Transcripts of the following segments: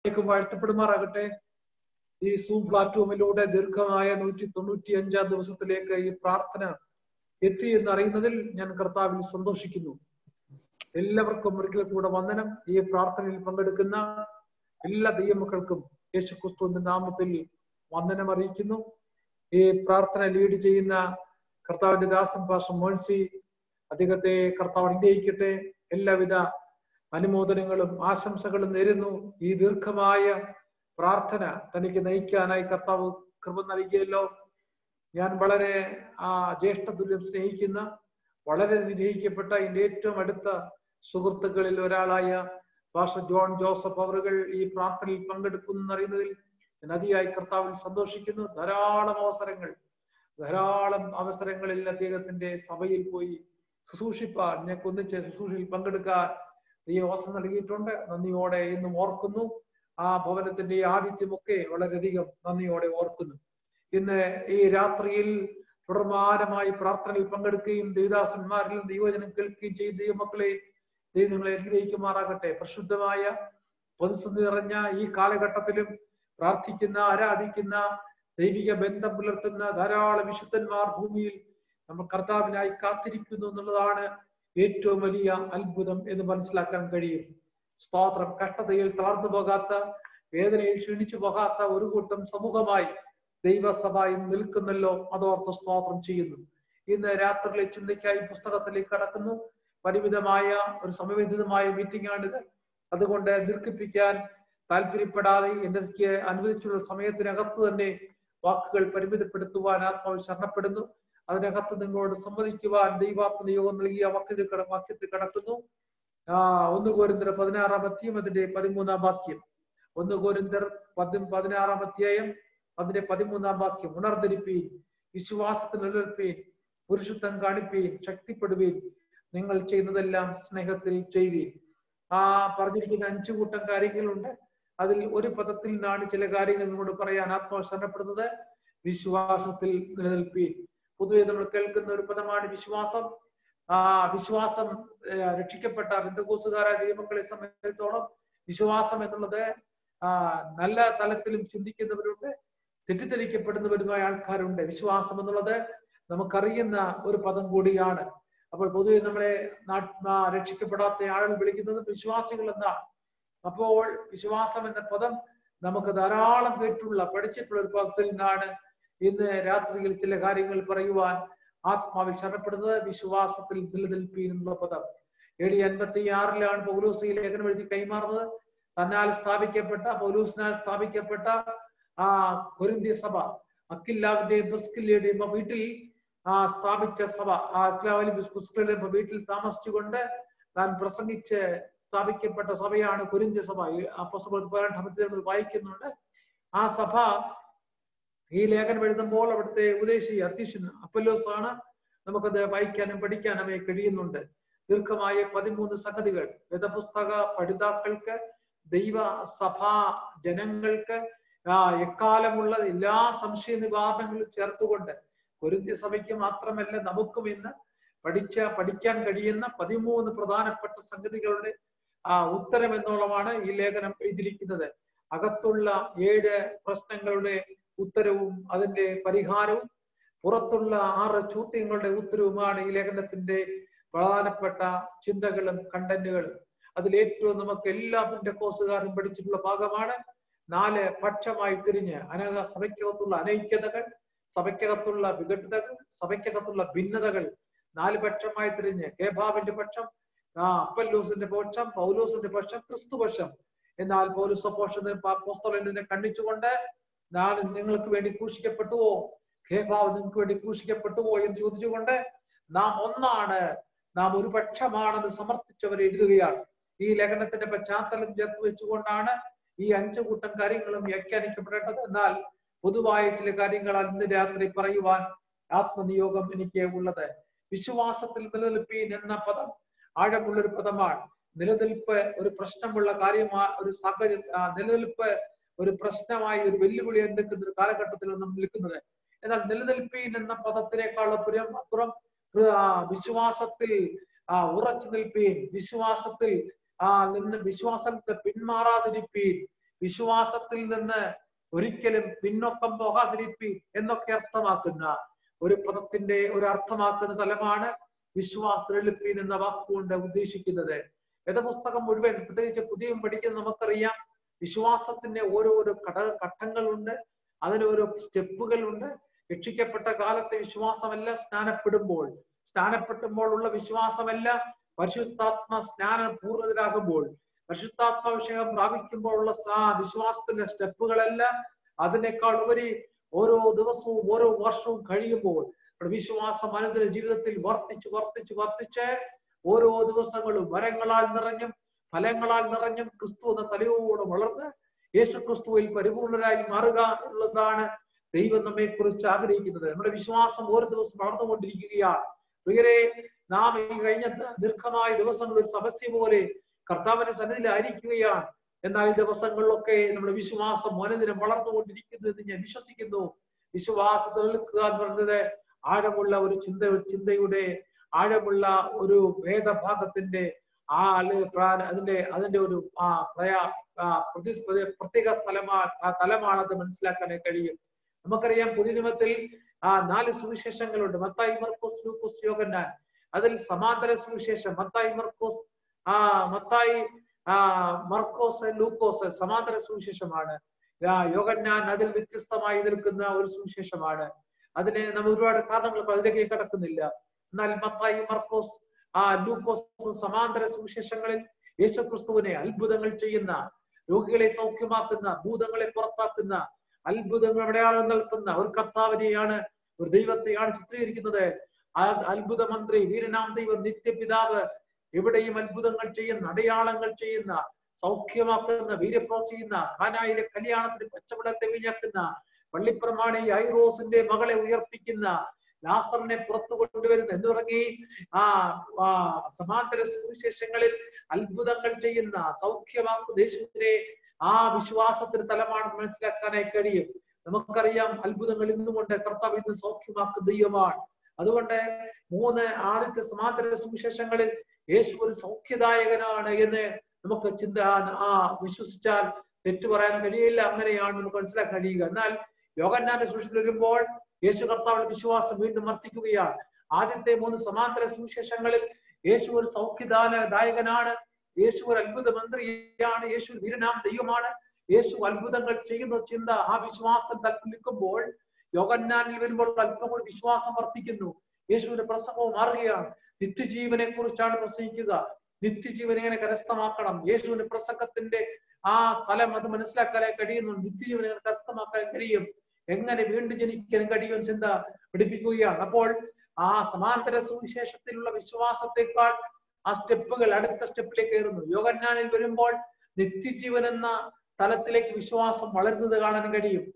േക്കും വാഴ്ത്തപ്പെടുമാറാകട്ടെ ഈ സൂം പ്ലാറ്റ്ഫോമിലൂടെ ദീർഘമായ നൂറ്റി തൊണ്ണൂറ്റി അഞ്ചാം ദിവസത്തിലേക്ക് ഈ പ്രാർത്ഥന എത്തി എന്ന് അറിയുന്നതിൽ ഞാൻ കർത്താവിൽ സന്തോഷിക്കുന്നു എല്ലാവർക്കും ഒരിക്കൽ കൂടെ വന്ദനം ഈ പ്രാർത്ഥനയിൽ പങ്കെടുക്കുന്ന എല്ലാ ദൈവമക്കൾക്കും യേശു ക്രിസ്തുവിന്റെ നാമത്തിൽ വന്ദനം അറിയിക്കുന്നു ഈ പ്രാർത്ഥന ലീഡ് ചെയ്യുന്ന കർത്താവിന്റെ ദാസൻ പാഷ മോൻസി അദ്ദേഹത്തെ കർത്താവ് അനുഗ്രഹിക്കട്ടെ എല്ലാവിധ അനുമോദനങ്ങളും ആശംസകളും നേരുന്നു ഈ ദീർഘമായ പ്രാർത്ഥന തനിക്ക് നയിക്കാനായി കർത്താവ് കൃപ നൽകിയല്ലോ ഞാൻ വളരെ ആ ജ്യേഷ്ഠതുല്യം സ്നേഹിക്കുന്ന വളരെ നിഗ്രഹിക്കപ്പെട്ട എൻ്റെ ഏറ്റവും അടുത്ത സുഹൃത്തുക്കളിൽ ഒരാളായ ഭാഷ ജോൺ ജോസഫ് അവറുകൾ ഈ പ്രാർത്ഥനയിൽ പങ്കെടുക്കുന്നറിയുന്നതിൽ ഞാൻ അതിയായി കർത്താവിൽ സന്തോഷിക്കുന്നു ധാരാളം അവസരങ്ങൾ ധാരാളം അവസരങ്ങളിൽ അദ്ദേഹത്തിന്റെ സഭയിൽ പോയി ശുശ്രൂഷിപ്പാൻ ഞങ്ങൾക്ക് ഒന്നിച്ച് ശുശ്രൂഷയിൽ പങ്കെടുക്കാൻ ദൈവവാസം നൽകിയിട്ടുണ്ട് നന്ദിയോടെ ഇന്നും ഓർക്കുന്നു ആ ഭവനത്തിന്റെ ആതിഥ്യമൊക്കെ വളരെയധികം നന്ദിയോടെ ഓർക്കുന്നു ഇന്ന് ഈ രാത്രിയിൽ തുടർമാനമായി പ്രാർത്ഥനയിൽ പങ്കെടുക്കുകയും ദേവദാസന്മാരിൽ ദൈവജനം കേൾക്കുകയും ചെയ്യും ദൈവമക്കളെ ദൈവം നിങ്ങളെ അനുഗ്രഹിക്കുമാറാകട്ടെ പ്രശുദ്ധമായ പ്രതിസന്ധി നിറഞ്ഞ ഈ കാലഘട്ടത്തിലും പ്രാർത്ഥിക്കുന്ന ആരാധിക്കുന്ന ദൈവിക ബന്ധം പുലർത്തുന്ന ധാരാളം വിശുദ്ധന്മാർ ഭൂമിയിൽ നമ്മൾ കർത്താവിനായി കാത്തിരിക്കുന്നു എന്നുള്ളതാണ് ഏറ്റവും വലിയ അത്ഭുതം എന്ന് മനസ്സിലാക്കാൻ കഴിയും സ്തോത്രം കഷ്ടതയിൽ തളർന്നു പോകാത്ത വേദനയിൽ ക്ഷീണിച്ചു പോകാത്ത ഒരു കൂട്ടം സമൂഹമായി ദൈവസഭ ഇന്ന് നിൽക്കുന്നല്ലോ അതോർത്ത് സ്തോത്രം ചെയ്യുന്നു ഇന്ന് രാത്രിയിലെ ചിന്തയ്ക്കായി പുസ്തകത്തിലേക്ക് കടക്കുന്നു പരിമിതമായ ഒരു സമയബന്ധിതമായ മീറ്റിംഗ് ആണിത് അതുകൊണ്ട് ദീർഘിപ്പിക്കാൻ താല്പര്യപ്പെടാതെ എനിക്ക് അനുവദിച്ചുള്ള സമയത്തിനകത്ത് തന്നെ വാക്കുകൾ പരിമിതപ്പെടുത്തുവാൻ ആത്മാവ് ശരണപ്പെടുന്നു അതിനകത്ത് നിങ്ങളോട് സമ്മതിക്കുവാൻ ദൈവാത്മ യോഗം നൽകിയ വാക്യത്തിൽ കട വാക്യത്തിൽ കടക്കുന്നു ആ ഒന്ന് കോരിന്തർ പതിനാറാം അധ്യയം അതിന്റെ പതിമൂന്നാം വാക്യം ഒന്ന് കോരിന്തർ പതി പതിനാറാം അധ്യായം അതിന്റെ പതിമൂന്നാം വാക്യം ഉണർന്നിരിപ്പീൻ വിശ്വാസത്തിൽ നിലനിൽപ്പീൻ പുരുഷത്വം കാണിപ്പീൻ ശക്തിപ്പെടുവീൻ നിങ്ങൾ ചെയ്യുന്നതെല്ലാം സ്നേഹത്തിൽ ചെയ്യുവീൻ ആ പറഞ്ഞിരിക്കുന്ന അഞ്ചു കൂട്ടം കാര്യങ്ങളുണ്ട് അതിൽ ഒരു പദത്തിൽ നിന്നാണ് ചില കാര്യങ്ങൾ നിങ്ങളോട് പറയാൻ ആത്മാവ് ശരണപ്പെടുന്നത് വിശ്വാസത്തിൽ നിലനിൽപ്പീൻ പൊതുവെ നമ്മൾ കേൾക്കുന്ന ഒരു പദമാണ് വിശ്വാസം ആ വിശ്വാസം രക്ഷിക്കപ്പെട്ട ബന്ധുക്കൂസുകാരായ ദൈവങ്ങളെ സംബന്ധിച്ചിടത്തോളം വിശ്വാസം എന്നുള്ളത് ആ നല്ല തലത്തിലും ചിന്തിക്കുന്നവരുണ്ട് തെറ്റിദ്ധരിക്കപ്പെടുന്നവരുമായ ആൾക്കാരുണ്ട് വിശ്വാസം എന്നുള്ളത് നമുക്കറിയുന്ന ഒരു പദം കൂടിയാണ് അപ്പോൾ പൊതുവെ നമ്മളെ രക്ഷിക്കപ്പെടാത്ത ആളുകൾ വിളിക്കുന്നത് വിശ്വാസികൾ എന്നാണ് അപ്പോൾ വിശ്വാസം എന്ന പദം നമുക്ക് ധാരാളം കേട്ടുള്ള പഠിച്ചിട്ടുള്ള ഒരു പദത്തിൽ നിന്നാണ് ഇന്ന് രാത്രിയിൽ ചില കാര്യങ്ങൾ പറയുവാൻ ആത്മാവിൽ ശരണപ്പെടുന്നത് വിശ്വാസത്തിൽ നിലനിൽപ്പീൻ എന്നുള്ള പദം എ ഡി അൻപത്തി ആറിലാണ് പൗലൂസ് ഈ ലേഖനം എഴുതി കൈമാറുന്നത് തന്നാൽ സ്ഥാപിക്കപ്പെട്ട പൗലൂസിനാൽ സ്ഥാപിക്കപ്പെട്ട ആ കൊരിന്ത്യ സഭ അക്കില്ലാവിന്റെയും ബസ്കില്ലയുടെയും വീട്ടിൽ ആ സ്ഥാപിച്ച സഭ ആ അക്കിലാവിലും ബുസ്കിലുടെയും വീട്ടിൽ താമസിച്ചുകൊണ്ട് താൻ പ്രസംഗിച്ച് സ്ഥാപിക്കപ്പെട്ട സഭയാണ് കൊരിന്ത്യ സഭ അപ്പൊ വായിക്കുന്നുണ്ട് ആ സഭ ഈ ലേഖനം എഴുതുമ്പോൾ അവിടുത്തെ ഉപദേശി അധ്യക്ഷൻ അപ്പല്ലോസ് ആണ് നമുക്കത് വായിക്കാനും പഠിക്കാനും കഴിയുന്നുണ്ട് ദീർഘമായ പതിമൂന്ന് സംഗതികൾ വേദപുസ്തക പഠിതാക്കൾക്ക് ദൈവ സഭാ ജനങ്ങൾക്ക് ആ എക്കാലമുള്ള എല്ലാ സംശയ നിവാരണങ്ങളും ചേർത്തുകൊണ്ട് കൊരിന്ത്യ സഭയ്ക്ക് മാത്രമല്ല നമുക്കും ഇന്ന് പഠിച്ച പഠിക്കാൻ കഴിയുന്ന പതിമൂന്ന് പ്രധാനപ്പെട്ട സംഗതികളുടെ ആ ഉത്തരം എന്നുള്ളതാണ് ഈ ലേഖനം എഴുതിയിരിക്കുന്നത് അകത്തുള്ള ഏഴ് പ്രശ്നങ്ങളുടെ ഉത്തരവും അതിന്റെ പരിഹാരവും പുറത്തുള്ള ആറ് ചോദ്യങ്ങളുടെ ഉത്തരവുമാണ് ഈ ലേഖനത്തിന്റെ പ്രധാനപ്പെട്ട ചിന്തകളും കണ്ടന്റുകളും അതിൽ ഏറ്റവും നമുക്ക് എല്ലാ കോഴ്സുകാരും പഠിച്ചിട്ടുള്ള ഭാഗമാണ് നാല് പക്ഷമായി തിരിഞ്ഞ് അനക സഭയ്ക്കകത്തുള്ള അനൈക്യതകൾ സഭയ്ക്കകത്തുള്ള വിഘടനകൾ സഭയ്ക്കകത്തുള്ള ഭിന്നതകൾ നാല് പക്ഷമായി തിരിഞ്ഞ് കേബാബിന്റെ പക്ഷം ആ അപ്പല്ലൂസിന്റെ പക്ഷം പൗലൂസിന്റെ പക്ഷം ക്രിസ്തുപക്ഷം എന്നാൽ പൗലൂസ് പോസ്റ്റലിനെ കണ്ണിച്ചുകൊണ്ട് ഞാൻ നിങ്ങൾക്ക് വേണ്ടി ക്രൂശിക്കപ്പെട്ടുവോ ഖേബാവ് നിങ്ങൾക്ക് വേണ്ടി ക്രൂശിക്കപ്പെട്ടുവോ എന്ന് ചോദിച്ചുകൊണ്ട് നാം ഒന്നാണ് നാം ഒരു പക്ഷമാണെന്ന് സമർത്ഥിച്ചവർ എഴുതുകയാണ് ഈ ലേഖനത്തിന്റെ പശ്ചാത്തലം ചേർത്ത് വെച്ചുകൊണ്ടാണ് ഈ അഞ്ചു കൂട്ടം കാര്യങ്ങളും വ്യാഖ്യാനിക്കപ്പെടേണ്ടത് എന്നാൽ പൊതുവായ ചില കാര്യങ്ങളാൽ ഇന്ന് രാത്രി പറയുവാൻ ആത്മനിയോഗം എനിക്ക് ഉള്ളത് വിശ്വാസത്തിൽ നിലനിൽപ്പീൻ എന്ന പദം ആഴമുള്ള ഒരു പദമാണ് നിലനിൽപ്പ് ഒരു പ്രശ്നമുള്ള കാര്യമാ ഒരു സാഹചര്യം നിലനിൽപ്പ് ഒരു പ്രശ്നമായി ഒരു വെല്ലുവിളി നിൽക്കുന്ന ഒരു കാലഘട്ടത്തിൽ നമ്മൾ നിൽക്കുന്നത് എന്നാൽ നിലനിൽപ്പീൻ എന്ന പദത്തിനേക്കാൾ അപ്പുറം അപ്പുറം വിശ്വാസത്തിൽ ആ ഉറച്ചു നിൽപ്പീൻ വിശ്വാസത്തിൽ ആ നിന്ന് വിശ്വാസത്തെ പിന്മാറാതിരിപ്പീൻ വിശ്വാസത്തിൽ നിന്ന് ഒരിക്കലും പിന്നോക്കം പോകാതിരിപ്പി എന്നൊക്കെ അർത്ഥമാക്കുന്ന ഒരു പദത്തിന്റെ ഒരു അർത്ഥമാക്കുന്ന തലമാണ് വിശ്വാസത്തിലെളുപ്പീൻ എന്ന വാക്കുകൊണ്ട് ഉദ്ദേശിക്കുന്നത് വേദപുസ്തകം മുഴുവൻ പ്രത്യേകിച്ച് പുതിയ പഠിക്കുന്ന നമുക്കറിയാം വിശ്വാസത്തിന്റെ ഓരോരോ ഘടക ഘട്ടങ്ങളുണ്ട് അതിന് ഓരോ സ്റ്റെപ്പുകളുണ്ട് രക്ഷിക്കപ്പെട്ട കാലത്തെ വിശ്വാസമല്ല സ്നാനപ്പെടുമ്പോൾ സ്നാനപ്പെടുമ്പോൾ ഉള്ള വിശ്വാസമല്ല പരിശുദ്ധാത്മ സ്നാനം പൂർണ്ണതരാകുമ്പോൾ പരിശുദ്ധാത്മ വിഷയം പ്രാപിക്കുമ്പോഴുള്ള വിശ്വാസത്തിന്റെ സ്റ്റെപ്പുകളല്ല അതിനേക്കാൾ ഉപരി ഓരോ ദിവസവും ഓരോ വർഷവും കഴിയുമ്പോൾ വിശ്വാസം അനുദിന ജീവിതത്തിൽ വർദ്ധിച്ച് വർദ്ധിച്ച് വർദ്ധിച്ച് ഓരോ ദിവസങ്ങളും വരങ്ങളാൽ നിറഞ്ഞും ഫലങ്ങളാൽ നിറഞ്ഞും ക്രിസ്തു എന്ന തലയോട് വളർന്ന് യേശു ക്രിസ്തുവിൽ പരിപൂർണരായി മാറുക എന്നുള്ളതാണ് ദൈവം നമ്മെ കുറിച്ച് ആഗ്രഹിക്കുന്നത് നമ്മുടെ വിശ്വാസം ഓരോ ദിവസം വളർന്നുകൊണ്ടിരിക്കുകയാണ് പ്രിയരെ നാം ഈ കഴിഞ്ഞ ദീർഘമായ ദിവസങ്ങൾ ഒരു സമസ്യ പോലെ കർത്താവിന്റെ സന്നിധിയിലായിരിക്കുകയാണ് എന്നാൽ ഈ ദിവസങ്ങളിലൊക്കെ നമ്മുടെ വിശ്വാസം മോനദിനം വളർന്നുകൊണ്ടിരിക്കുന്നു എന്ന് ഞാൻ വിശ്വസിക്കുന്നു വിശ്വാസത്തിൽ നിൽക്കുക എന്ന് പറയുന്നത് ആഴമുള്ള ഒരു ചിന്ത ചിന്തയുടെ ആഴമുള്ള ഒരു വേദഭാഗത്തിന്റെ ആ അതിന്റെ അതിന്റെ ഒരു ആ പ്രയാ പ്രതി പ്രത്യേക സ്ഥലമാണ് ആ തലമാണത് മനസ്സിലാക്കാനേ കഴിയും നമുക്കറിയാം പുതിയ നിയമത്തിൽ ആ നാല് സുവിശേഷങ്ങളുണ്ട് മത്തായി മർക്കോസ് ലൂക്കോസ് യോഗന്നാൻ അതിൽ സമാന്തര സുവിശേഷം മത്തായി മർക്കോസ് ആ മത്തായി ആ മർക്കോസ് ലൂക്കോസ് സമാന്തര സുവിശേഷമാണ് യോഗന്നാൻ അതിൽ വ്യത്യസ്തമായി നിൽക്കുന്ന ഒരു സുവിശേഷമാണ് അതിന് നമ്മൾ ഒരുപാട് കാരണങ്ങൾ അതിലേക്ക് കടക്കുന്നില്ല എന്നാൽ മത്തായി മർക്കോസ് ആ ലൂക്കോസ് സമാന്തര സുവിശേഷങ്ങളിൽ യേശുക്രിസ്തുവിനെ അത്ഭുതങ്ങൾ ചെയ്യുന്ന രോഗികളെ സൗഖ്യമാക്കുന്ന ഭൂതങ്ങളെ പുറത്താക്കുന്ന അത്ഭുതങ്ങൾ അടയാളം നടത്തുന്ന ഒരു കർത്താവിനെയാണ് ഒരു ദൈവത്തെയാണ് ചിത്രീകരിക്കുന്നത് ആ അത്ഭുത മന്ത്രി വീരനാം ദൈവം നിത്യപിതാവ് എവിടെയും അത്ഭുതങ്ങൾ ചെയ്യുന്ന അടയാളങ്ങൾ ചെയ്യുന്ന സൗഖ്യമാക്കുന്ന വീരപ്രോ ചെയ്യുന്ന ഖാനായിലെ കല്യാണത്തിന് പച്ചവെള്ളത്തെ വീഞ്ഞാക്കുന്ന പള്ളിപ്രമാണി ഐറോസിന്റെ മകളെ ഉയർപ്പിക്കുന്ന ലാസറിനെ പുറത്തു കൊണ്ടുവരുന്ന എന്ന് തുടങ്ങി ആ സമാന്തര സുവിശേഷങ്ങളിൽ അത്ഭുതങ്ങൾ ചെയ്യുന്ന സൗഖ്യമാക്കുന്ന യേശുവിനെ ആ വിശ്വാസത്തിന് തലമാണ് മനസ്സിലാക്കാനായി കഴിയും നമുക്കറിയാം അത്ഭുതങ്ങൾ ഇന്നുകൊണ്ട് കർത്താവ് ഇന്ന് സൗഖ്യമാക്കുന്ന ദൈവമാണ് അതുകൊണ്ട് മൂന്ന് ആദ്യത്തെ സമാന്തര സുവിശേഷങ്ങളിൽ യേശു ഒരു സൗഖ്യദായകനാണ് എന്ന് നമുക്ക് ചിന്ത ആ വിശ്വസിച്ചാൽ തെറ്റു പറയാൻ കഴിയില്ല അങ്ങനെയാണ് നമുക്ക് മനസ്സിലാക്കാൻ കഴിയുക എന്നാൽ യോഗന്നാന്റെ സുവിശേഷത്തിൽ വരുമ്പോൾ യേശു കർത്താവിന്റെ വിശ്വാസം വീണ്ടും വർദ്ധിക്കുകയാണ് ആദ്യത്തെ മൂന്ന് സമാന്തര സുവിശേഷങ്ങളിൽ യേശു ഒരു സൗഖ്യദാന ദായകനാണ് യേശു ഒരു അത്ഭുത മന്ത്രിയാണ് യേശു വീരനാം ദൈവമാണ് യേശു അത്ഭുതങ്ങൾ ചെയ്യുന്ന ചിന്ത ആ വിശ്വാസം തലത്തിൽ നിൽക്കുമ്പോൾ യോഗന്നാനിൽ വരുമ്പോൾ അല്പം കൂടി വിശ്വാസം വർദ്ധിക്കുന്നു യേശുവിന്റെ പ്രസംഗവും മാറുകയാണ് നിത്യജീവനെ കുറിച്ചാണ് പ്രസംഗിക്കുക നിത്യജീവൻ എങ്ങനെ കരസ്ഥമാക്കണം യേശുവിന്റെ പ്രസംഗത്തിന്റെ ആ ഫലം അത് മനസ്സിലാക്കാനായി കഴിയുന്നു നിത്യജീവൻ എങ്ങനെ കരസ്ഥമാക്കാൻ കഴിയും എങ്ങനെ വീണ്ടും ജനിക്കാൻ കഴിയും ചിന്ത പഠിപ്പിക്കുകയാണ് അപ്പോൾ ആ സമാന്തര സുവിശേഷത്തിലുള്ള വിശ്വാസത്തെക്കാൾ ആ സ്റ്റെപ്പുകൾ അടുത്ത സ്റ്റെപ്പിലേക്ക് കയറുന്നു യോഗജ്ഞാനിൽ വരുമ്പോൾ നിത്യജീവൻ എന്ന തലത്തിലേക്ക് വിശ്വാസം വളരുന്നത് കാണാൻ കഴിയും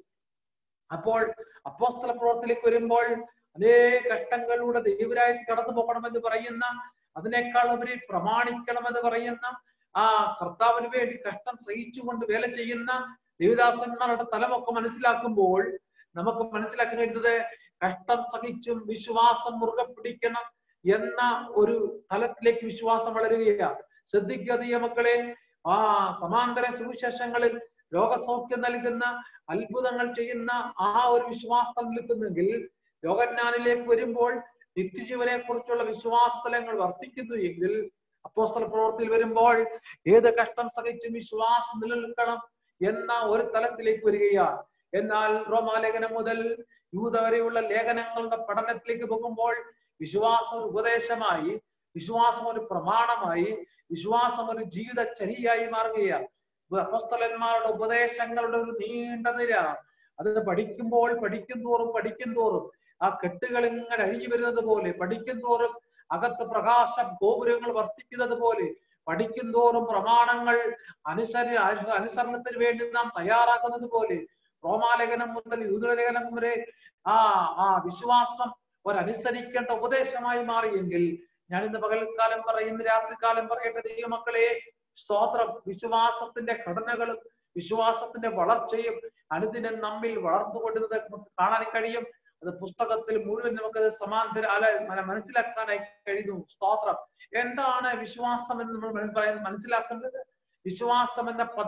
അപ്പോൾ അപ്പോസ്തല പ്രവർത്തിലേക്ക് വരുമ്പോൾ അനേക കഷ്ടങ്ങളിലൂടെ ദൈവരായത്തിൽ കടന്നു പോകണമെന്ന് പറയുന്ന അതിനേക്കാൾ ഉപരി പ്രമാണിക്കണമെന്ന് പറയുന്ന ആ കർത്താവിന് വേണ്ടി കഷ്ടം സഹിച്ചുകൊണ്ട് വേല ചെയ്യുന്ന ദേവദാസന്മാരുടെ തലമൊക്കെ മനസ്സിലാക്കുമ്പോൾ നമുക്ക് മനസ്സിലാക്കാൻ കഴിയുന്നത് കഷ്ടം സഹിച്ചും വിശ്വാസം മുറുകെ പിടിക്കണം എന്ന ഒരു തലത്തിലേക്ക് വിശ്വാസം വളരുകയാണ് ശ്രദ്ധിക്കുക മക്കളെ ആ സമാന്തര സുവിശേഷങ്ങളിൽ രോഗസൗഖ്യം നൽകുന്ന അത്ഭുതങ്ങൾ ചെയ്യുന്ന ആ ഒരു വിശ്വാസം നിൽക്കുന്നെങ്കിൽ യോഗജ്ഞാനിലേക്ക് വരുമ്പോൾ നിത്യജീവനെ കുറിച്ചുള്ള വിശ്വാസതലങ്ങൾ വർദ്ധിക്കുന്നു എങ്കിൽ അപ്പോസ്തല പ്രവൃത്തിയിൽ വരുമ്പോൾ ഏത് കഷ്ടം സഹിച്ചും വിശ്വാസം നിലനിൽക്കണം എന്ന ഒരു തലത്തിലേക്ക് വരികയാണ് എന്നാൽ റോമാലേഖനം മുതൽ യൂത വരെയുള്ള ലേഖനങ്ങളുടെ പഠനത്തിലേക്ക് പോകുമ്പോൾ വിശ്വാസം ഒരു ഉപദേശമായി വിശ്വാസം ഒരു പ്രമാണമായി വിശ്വാസം ഒരു ജീവിതചര്യയായി മാറുകയാണ് അപ്പസ്തലന്മാരുടെ ഉപദേശങ്ങളുടെ ഒരു നീണ്ട നിര അത് പഠിക്കുമ്പോൾ പഠിക്കും തോറും പഠിക്കും തോറും ആ കെട്ടുകൾ ഇങ്ങനെ അഴിഞ്ഞു വരുന്നത് പോലെ പഠിക്കും തോറും അകത്ത് പ്രകാശ ഗോപുരങ്ങൾ വർദ്ധിക്കുന്നത് പോലെ പഠിക്കും തോറും പ്രമാണങ്ങൾ അനുസരി അനുസരണത്തിന് വേണ്ടി നാം തയ്യാറാക്കുന്നത് പോലെ റോമാലേഖനം മുതൽ യൂതലേഖനം വരെ ആ ആ വിശ്വാസം ഒരനുസരിക്കേണ്ട ഉപദേശമായി മാറിയെങ്കിൽ ഞാൻ ഇന്ന് പകൽക്കാലം പറയുന്ന രാത്രികാലം പറയേണ്ട ദൈവമക്കളെ സ്തോത്രം വിശ്വാസത്തിന്റെ ഘടനകളും വിശ്വാസത്തിന്റെ വളർച്ചയും അനുദിനം നമ്മിൽ വളർന്നുകൊണ്ടിരുന്നത് നമുക്ക് കാണാൻ കഴിയും അത് പുസ്തകത്തിൽ മുഴുവൻ നമുക്കത് സമാന്തര അല്ല മനസ്സിലാക്കാനായി കഴിയുന്നു സ്തോത്രം എന്താണ് വിശ്വാസം എന്ന് നമ്മൾ പറയാൻ മനസ്സിലാക്കുന്നത് വിശ്വാസം എന്ന പദം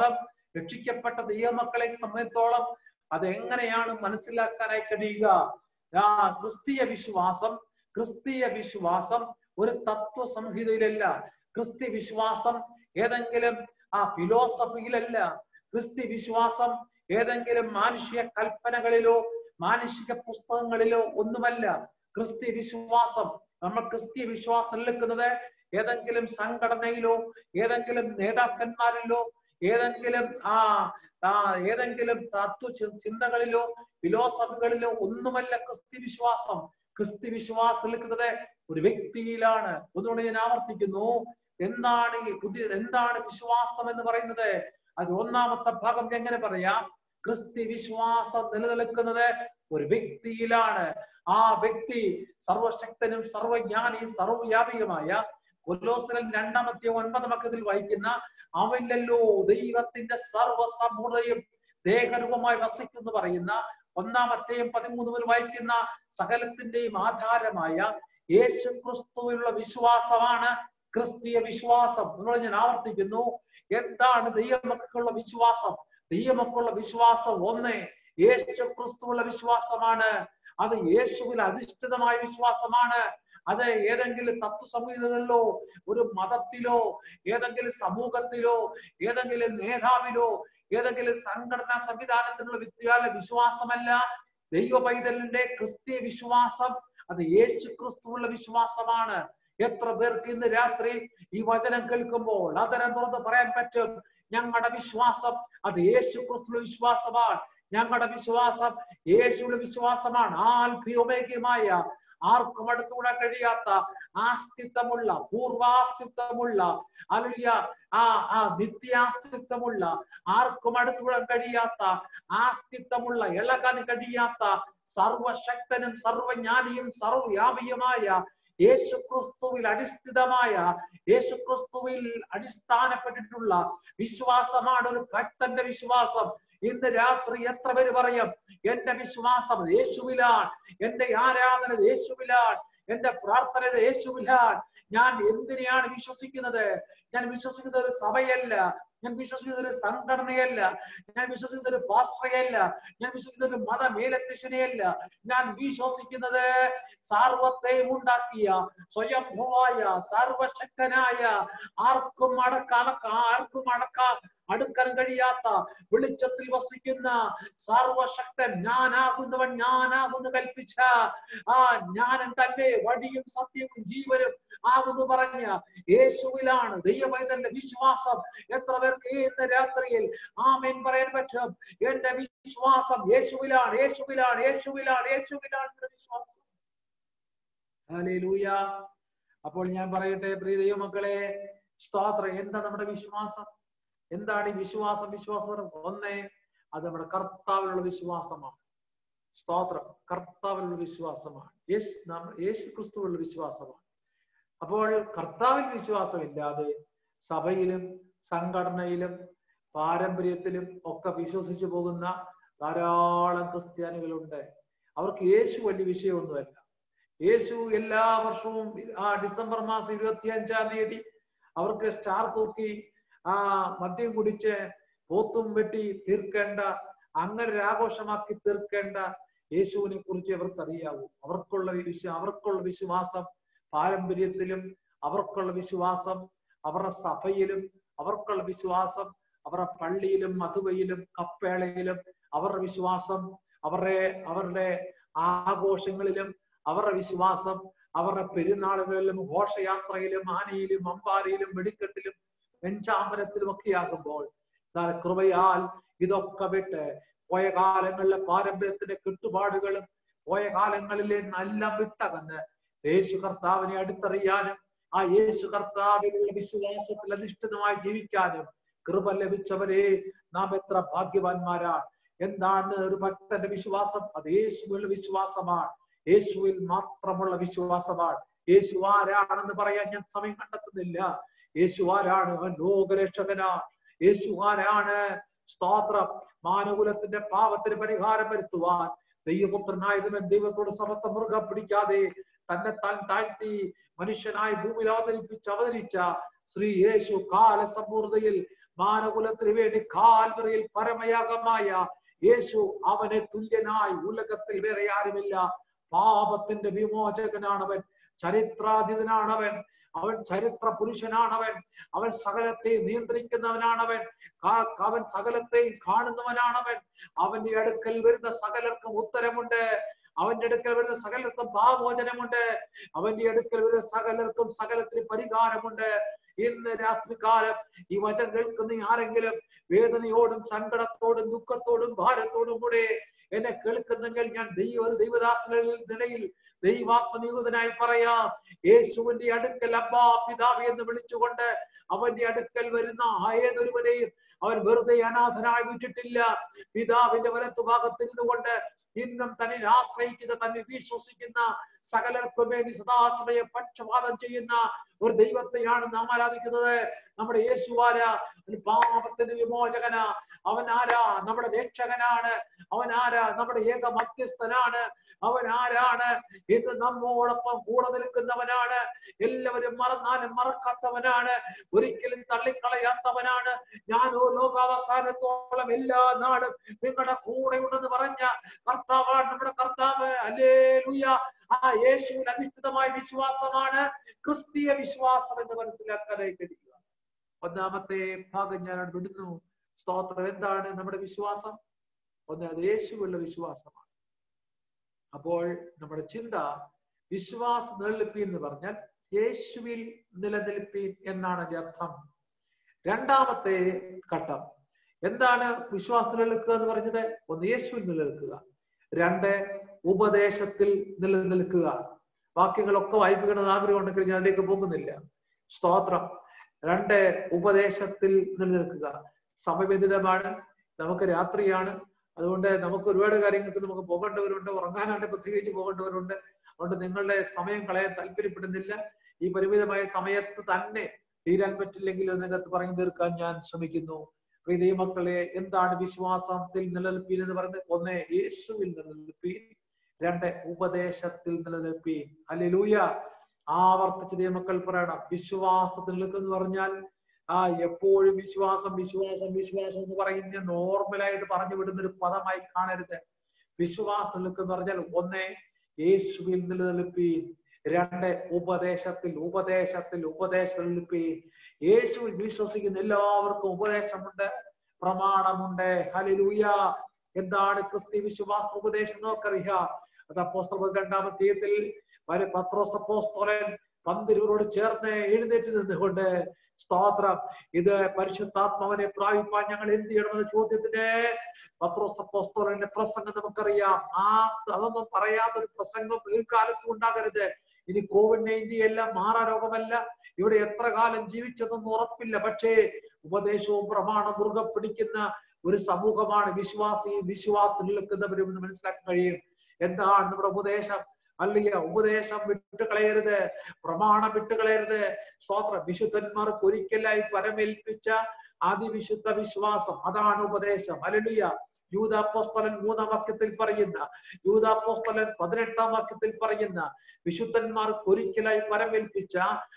രക്ഷിക്കപ്പെട്ട ദൈവമക്കളെ സംബന്ധിച്ചോളം അത് എങ്ങനെയാണ് മനസ്സിലാക്കാനായി കഴിയുക ആ ക്രിസ്തീയ വിശ്വാസം ക്രിസ്തീയ വിശ്വാസം ഒരു തത്വ സംഹിതയിലല്ല ക്രിസ്ത്യ വിശ്വാസം ഏതെങ്കിലും ആ ഫിലോസഫിയിലല്ല ക്രിസ്ത്യ വിശ്വാസം ഏതെങ്കിലും മാനുഷിക കൽപ്പനകളിലോ മാനുഷിക പുസ്തകങ്ങളിലോ ഒന്നുമല്ല ക്രിസ്ത്യ വിശ്വാസം നമ്മൾ ക്രിസ്ത്യ വിശ്വാസം നിൽക്കുന്നത് ഏതെങ്കിലും സംഘടനയിലോ ഏതെങ്കിലും നേതാക്കന്മാരിലോ ഏതെങ്കിലും ആ ആ ഏതെങ്കിലും തത്വ ചി- ചിന്തകളിലോ ഫിലോസഫികളിലോ ഒന്നുമല്ല ക്രിസ്ത്യ വിശ്വാസം ക്രിസ്ത്യ വിശ്വാസം നിൽക്കുന്നത് ഒരു വ്യക്തിയിലാണ് ഒന്നുകൊണ്ട് ഞാൻ ആവർത്തിക്കുന്നു എന്താണ് ഈ പുതിയ എന്താണ് വിശ്വാസം എന്ന് പറയുന്നത് അത് ഒന്നാമത്തെ ഭാഗം എങ്ങനെ പറയാം ക്രിസ്ത്യ വിശ്വാസം നിലനിൽക്കുന്നത് ഒരു വ്യക്തിയിലാണ് ആ വ്യക്തി സർവശക്തനും സർവജ്ഞാനിയും സർവവ്യാപികമായ കൊല്ലോസരൻ രണ്ടാമത്തെ ഒൻപതാം അക്കത്തിൽ വായിക്കുന്ന അവനിലല്ലോ ദൈവത്തിന്റെ സർവസമ്പൂർണയും ദേഹരൂപമായി വസിക്കുന്നു പറയുന്ന ഒന്നാമത്തെയും പതിമൂന്ന് മുതൽ വായിക്കുന്ന സകലത്തിന്റെയും ആധാരമായ യേശു ക്രിസ്തുവിലുള്ള വിശ്വാസമാണ് ക്രിസ്തീയ വിശ്വാസം നിങ്ങൾ ഞാൻ ആവർത്തിക്കുന്നു എന്താണ് ദൈവമക്കുള്ള വിശ്വാസം ദൈവമക്കുള്ള വിശ്വാസം ഒന്ന് യേശു ക്രിസ്തുവുള്ള വിശ്വാസമാണ് അത് യേശുവിൽ അധിഷ്ഠിതമായ വിശ്വാസമാണ് അത് ഏതെങ്കിലും തത്വസംഹിതകളിലോ ഒരു മതത്തിലോ ഏതെങ്കിലും സമൂഹത്തിലോ ഏതെങ്കിലും നേതാവിലോ ഏതെങ്കിലും സംഘടനാ സംവിധാനത്തിനുള്ള വിദ്യാലയ വിശ്വാസമല്ല ദൈവ പൈതലിന്റെ ക്രിസ്തീയ വിശ്വാസം അത് യേശു ക്രിസ്തുവുള്ള വിശ്വാസമാണ് എത്ര പേർക്ക് ഇന്ന് രാത്രി ഈ വചനം കേൾക്കുമ്പോൾ അതരം തുറന്ന് പറയാൻ പറ്റും ഞങ്ങളുടെ വിശ്വാസം അത് യേശു ക്രിസ്തുള്ള വിശ്വാസമാണ് ഞങ്ങളുടെ വിശ്വാസം യേശുവിന്റെ വിശ്വാസമാണ് ആൽഭ്യോമേകമായ ആർക്കും അടുത്തുകൂടാൻ കഴിയാത്ത ആസ്തിത്വമുള്ള പൂർവാസ്തിത്വമുള്ള അലിയ ആ ആ നിത്യാസ്തിത്വമുള്ള ആർക്കും അടുത്തുകൂടാൻ കഴിയാത്ത ആസ്തിത്വമുള്ള ഇളകാൻ കഴിയാത്ത സർവശക്തനും സർവജ്ഞാനിയും സർവവ്യാപിയുമായ യേശു ക്രിസ്തുവിൽ അടിസ്ഥിതമായ യേശു ക്രിസ്തുവിൽ അടിസ്ഥാനപ്പെട്ടിട്ടുള്ള വിശ്വാസമാണ് ഒരു ഭക്തന്റെ വിശ്വാസം ഇന്ന് രാത്രി എത്ര പേര് പറയും എന്റെ വിശ്വാസം യേശുവിലാണ് എന്റെ ആരാധന യേശുവിലാണ് എന്റെ പ്രാർത്ഥന യേശുവിലാണ് ഞാൻ എന്തിനെയാണ് വിശ്വസിക്കുന്നത് ഞാൻ വിശ്വസിക്കുന്നത് ഒരു സഭയല്ല ഞാൻ വിശ്വസിക്കുന്നത് ഒരു സംഘടനയല്ല ഞാൻ വിശ്വസിക്കുന്നത് ഒരു പാസ്റ്ററയല്ല ഞാൻ വിശ്വസിക്കുന്നത് ഒരു മതമേലധ്യക്ഷനെയല്ല ഞാൻ വിശ്വസിക്കുന്നത് സാർവത്തെയും ഉണ്ടാക്കിയ സ്വയംഭവായ സർവശക്തനായ ആർക്കും അടക്കാൻ ആർക്കും അടക്കാൻ അടുക്കാൻ കഴിയാത്ത വെളിച്ചത്തിൽ വസിക്കുന്ന സർവശക്തൻ ഞാനാകുന്നവൻ ഞാനാകുന്നു കൽപ്പിച്ച ആ ജ്ഞാനൻ തന്നെ വഴിയും സത്യവും ജീവനും ആകുന്നു പറഞ്ഞ യേശുവിലാണ് ദൈവമൈതന്റെ വിശ്വാസം എത്ര പേർക്ക് ഇന്ന് രാത്രിയിൽ ആമേൻ പറയാൻ പറ്റും എന്റെ വിശ്വാസം യേശുവിലാണ് യേശുവിലാണ് യേശുവിലാണ് യേശുവിലാണ് എന്റെ വിശ്വാസം ഹല്ലേലൂയ അപ്പോൾ ഞാൻ പറയട്ടെ പ്രിയ ദൈവമക്കളെ സ്തോത്രം എന്താ നമ്മുടെ വിശ്വാസം എന്താണ് ഈ വിശ്വാസം വിശ്വാസം ഒന്നേ അത് നമ്മുടെ കർത്താവിലുള്ള വിശ്വാസമാണ് സ്തോത്രം കർത്താവിലുള്ള വിശ്വാസമാണ് യേശു നമ്മ- യേശു ക്രിസ്തുവിലുള്ള വിശ്വാസമാണ് അപ്പോൾ കർത്താവിൽ വിശ്വാസമില്ലാതെ സഭയിലും സംഘടനയിലും പാരമ്പര്യത്തിലും ഒക്കെ വിശ്വസിച്ചു പോകുന്ന ധാരാളം ക്രിസ്ത്യാനികളുണ്ട് അവർക്ക് യേശു വലിയ വിഷയമൊന്നുമല്ല യേശു എല്ലാ വർഷവും ആ ഡിസംബർ മാസം ഇരുപത്തി അഞ്ചാം തീയതി അവർക്ക് സ്റ്റാർ തൂക്കി ആ മദ്യം കുടിച്ച് പോത്തും വെട്ടി തീർക്കേണ്ട അങ്ങനെ ഒരു ആഘോഷമാക്കി തീർക്കേണ്ട യേശുവിനെ കുറിച്ച് അവർക്ക് അറിയാവൂ അവർക്കുള്ള വിശ്വ അവർക്കുള്ള വിശ്വാസം പാരമ്പര്യത്തിലും അവർക്കുള്ള വിശ്വാസം അവരുടെ സഭയിലും അവർക്കുള്ള വിശ്വാസം അവരുടെ പള്ളിയിലും മധുവയിലും കപ്പേളയിലും അവരുടെ വിശ്വാസം അവരുടെ അവരുടെ ആഘോഷങ്ങളിലും അവരുടെ വിശ്വാസം അവരുടെ പെരുന്നാളുകളിലും ഘോഷയാത്രയിലും ആനയിലും അമ്പാരയിലും വെടിക്കെട്ടിലും വെഞ്ചാമരത്തിലും ഒക്കെ ആകുമ്പോൾ ദാ കൃപയാൽ ഇതൊക്കെ വിട്ട് പോയ കാലങ്ങളിലെ പാരമ്പര്യത്തിന്റെ കെട്ടുപാടുകളും പോയ കാലങ്ങളിലെ നല്ല വിട്ടകന്ന് യേശു കർത്താവിനെ അടുത്തറിയാനും ആ യേശു കർത്താവിലുള്ള വിശ്വാസത്തിൽ അധിഷ്ഠിതമായി ജീവിക്കാനും കൃപ ലഭിച്ചവരെ നാം എത്ര ഭാഗ്യവാന്മാരാണ് എന്താണ് ഒരു ഭക്തന്റെ വിശ്വാസം അത് യേശുവിലുള്ള വിശ്വാസമാണ് യേശുവിൽ മാത്രമുള്ള വിശ്വാസമാണ് യേശു ആരാണെന്ന് പറയാൻ ഞാൻ സമയം കണ്ടെത്തുന്നില്ല യേശു ആരാണ് അവൻ ലോകരക്ഷകനാണ് യേശു ആരാണ് സ്തോത്രം മാനകുലത്തിന്റെ പാപത്തിന് പരിഹാരം വരുത്തുവാൻ ദൈവപുത്രനായതിനൻ ദൈവത്തോട് സമത്വം മുറുകെ പിടിക്കാതെ തന്നെ താൻ താഴ്ത്തി മനുഷ്യനായി ഭൂമിയിൽ അവതരിപ്പിച്ച് അവതരിച്ച ശ്രീ യേശു കാലസമ്പൂർണതയിൽ മാനകുലത്തിന് വേണ്ടി കാൽവറിയിൽ പരമയാഗമായ യേശു അവനെ തുല്യനായി ഉലകത്തിൽ വേറെ ആരുമില്ല പാപത്തിന്റെ വിമോചകനാണവൻ ചരിത്രാതീതനാണവൻ അവൻ ചരിത്ര പുരുഷനാണവൻ അവൻ സകലത്തെ നിയന്ത്രിക്കുന്നവനാണവൻ കാ- അവൻ സകലത്തെയും കാണുന്നവനാണവൻ അവന്റെ അടുക്കൽ വരുന്ന സകലർക്കും ഉത്തരമുണ്ട് അവന്റെ അടുക്കൽ വരുന്ന സകലർക്കും പാമോചനമുണ്ട് അവന്റെ അടുക്കൽ വരുന്ന സകലർക്കും സകലത്തിന് പരിഹാരമുണ്ട് ഇന്ന് രാത്രികാലം ഈ വചനം കേൾക്കുന്ന ആരെങ്കിലും വേദനയോടും സങ്കടത്തോടും ദുഃഖത്തോടും ഭാരത്തോടും കൂടെ എന്നെ കേൾക്കുന്നെങ്കിൽ ഞാൻ ദൈവ ഒരു ദൈവദാസന നിലയിൽ ദൈവാത്മനിയുതനായി പറയാം യേശുവിന്റെ അടുക്കൽ അബ്ബാ പിതാവ് എന്ന് വിളിച്ചുകൊണ്ട് അവന്റെ അടുക്കൽ വരുന്ന ഏതൊരുവരെയും അവൻ വെറുതെ അനാഥനായി വിട്ടിട്ടില്ല പിതാവിന്റെ വലത്തു ഭാഗത്ത് നിന്നുകൊണ്ട് ഇന്നും തന്നിൽ ആശ്രയിക്കുന്ന തന്നിൽ വിശ്വസിക്കുന്ന സകലർക്കും വേണ്ടി സദാസമയം പക്ഷപാതം ചെയ്യുന്ന ഒരു ദൈവത്തെയാണ് നാം ആരാധിക്കുന്നത് നമ്മുടെ യേശുവാര പാപത്തിന്റെ വിമോചകന അവൻ ആരാ നമ്മുടെ രക്ഷകനാണ് അവൻ ആരാ നമ്മുടെ ഏക മധ്യസ്ഥനാണ് അവൻ ആരാണ് ഇന്ന് നമ്മോടൊപ്പം കൂടെ നിൽക്കുന്നവനാണ് എല്ലാവരും മറന്നാലും മറക്കാത്തവനാണ് ഒരിക്കലും തള്ളിക്കളയാത്തവനാണ് ഞാനോ ലോകാവസാനത്തോളം എല്ലാ നാളും നിങ്ങളുടെ കൂടെ ഉണ്ടെന്ന് പറഞ്ഞ കർത്താവാണ് നമ്മുടെ കർത്താവ് അല്ലേ ആ യേശുവിൽ അധിഷ്ഠിതമായ വിശ്വാസമാണ് ക്രിസ്തീയ വിശ്വാസം എന്ന് മനസ്സിലാക്കാനായി കഴിയുക ഒന്നാമത്തെ ഭാഗം ഞാൻ അവിടെ വിടുന്നു സ്തോത്രം എന്താണ് നമ്മുടെ വിശ്വാസം ഒന്ന് അത് യേശുവുള്ള വിശ്വാസമാണ് അപ്പോൾ നമ്മുടെ ചിന്ത വിശ്വാസ നിലനിൽപ്പീൻ എന്ന് പറഞ്ഞാൽ യേശുവിൽ നിലനിൽപ്പീൻ എന്നാണ് അതിന്റെ അർത്ഥം രണ്ടാമത്തെ ഘട്ടം എന്താണ് വിശ്വാസം നിലനിൽക്കുക എന്ന് പറഞ്ഞത് ഒന്ന് യേശുവിൽ നിലനിൽക്കുക രണ്ട് ഉപദേശത്തിൽ നിലനിൽക്കുക വാക്യങ്ങളൊക്കെ വായിപ്പിക്കണമെന്ന് ആഗ്രഹം ഉണ്ടെങ്കിൽ ഞാൻ അതിലേക്ക് പോകുന്നില്ല സ്തോത്രം രണ്ട് ഉപദേശത്തിൽ നിലനിൽക്കുക സമയബന്ധിതമാണ് നമുക്ക് രാത്രിയാണ് അതുകൊണ്ട് നമുക്ക് ഒരുപാട് കാര്യങ്ങൾക്ക് നമുക്ക് പോകേണ്ടവരുണ്ട് ഉറങ്ങാനാണ് പ്രത്യേകിച്ച് പോകേണ്ടവരുണ്ട് അതുകൊണ്ട് നിങ്ങളുടെ സമയം കളയാൻ താല്പര്യപ്പെടുന്നില്ല ഈ പരിമിതമായ സമയത്ത് തന്നെ തീരാൻ പറ്റില്ലെങ്കിൽ നിങ്ങൾക്ക് പറഞ്ഞു തീർക്കാൻ ഞാൻ ശ്രമിക്കുന്നു പ്രീതി മക്കളെ എന്താണ് വിശ്വാസത്തിൽ നിലനിൽപ്പീൻ എന്ന് പറയുന്നത് ഒന്ന് യേശുവിൽ നിലനിൽപ്പീൻ രണ്ട് ഉപദേശത്തിൽ നിലനിൽപ്പീൻ അല്ലെ ലൂയ ആവർത്തിച്ച് ദൈവമക്കൾ പറയണം വിശ്വാസത്തിൽ നിൽക്കുന്ന പറഞ്ഞാൽ ആ എപ്പോഴും വിശ്വാസം വിശ്വാസം വിശ്വാസം എന്ന് പറയുന്ന നോർമലായിട്ട് പറഞ്ഞു വിടുന്ന ഒരു പദമായി കാണരുത് വിശ്വാസം നിൽക്കുന്ന പറഞ്ഞാൽ ഒന്ന് യേശുവിൽ നിലനിൽപ്പീൻ രണ്ട് ഉപദേശത്തിൽ ഉപദേശത്തിൽ ഉപദേശത്തിൽ നിൽപ്പീൻ യേശുവിൽ വിശ്വസിക്കുന്ന എല്ലാവർക്കും ഉപദേശമുണ്ട് പ്രമാണമുണ്ട് ഹലിലൂയ എന്താണ് ക്രിസ്തി വിശ്വാസ ഉപദേശം നോക്കറിയാം അത് അപ്പോസ്തല രണ്ടാമത്തേത്തിൽ പത്രോസ് അപ്പോസ്തോലൻ പന്തിരൂരോട് ചേർന്ന് എഴുന്നേറ്റ് നിന്നുകൊണ്ട് സ്തോത്രം ഇത് പരിശുദ്ധാത്മാവിനെ പ്രാപിപ്പാൻ ഞങ്ങൾ എന്ത് ചെയ്യണമെന്ന ചോദ്യത്തിന് പത്രോസ് അപ്പോസ്തോലന്റെ പ്രസംഗം നമുക്കറിയാം ആ അതൊന്നും പറയാത്തൊരു പ്രസംഗം ഒരു കാലത്തും ഉണ്ടാകരുത് ഇനി കോവിഡ് നയൻറ്റീൻ എല്ലാം മാറാ രോഗമല്ല ഇവിടെ എത്ര കാലം ജീവിച്ചതെന്ന് ഉറപ്പില്ല പക്ഷേ ഉപദേശവും പ്രമാണം മുറുകെ പിടിക്കുന്ന ഒരു സമൂഹമാണ് വിശ്വാസി വിശ്വാസത്തിൽ നിൽക്കുന്നവരും എന്ന് മനസ്സിലാക്കാൻ കഴിയും എന്താണ് നമ്മുടെ ഉപദേശം അല്ലയ്യ ഉപദേശം വിട്ടുകളയരുത് പ്രമാണം വിട്ടുകളയരുത് സ്തോത്ര വിശുദ്ധന്മാർക്ക് ഒരിക്കലായി പരമേൽപ്പിച്ച അതിവിശുദ്ധ വിശ്വാസം അതാണ് ഉപദേശം അലലിയ യൂതാപ്പോസ്തലൻ മൂന്നാം വാക്യത്തിൽ പറയുന്ന യൂതാപ്പോസ്തലൻ പതിനെട്ടാം വാക്യത്തിൽ പറയുന്ന വിശുദ്ധന്മാർക്ക് ഒരിക്കലായി പരമേൽപ്പിച്ച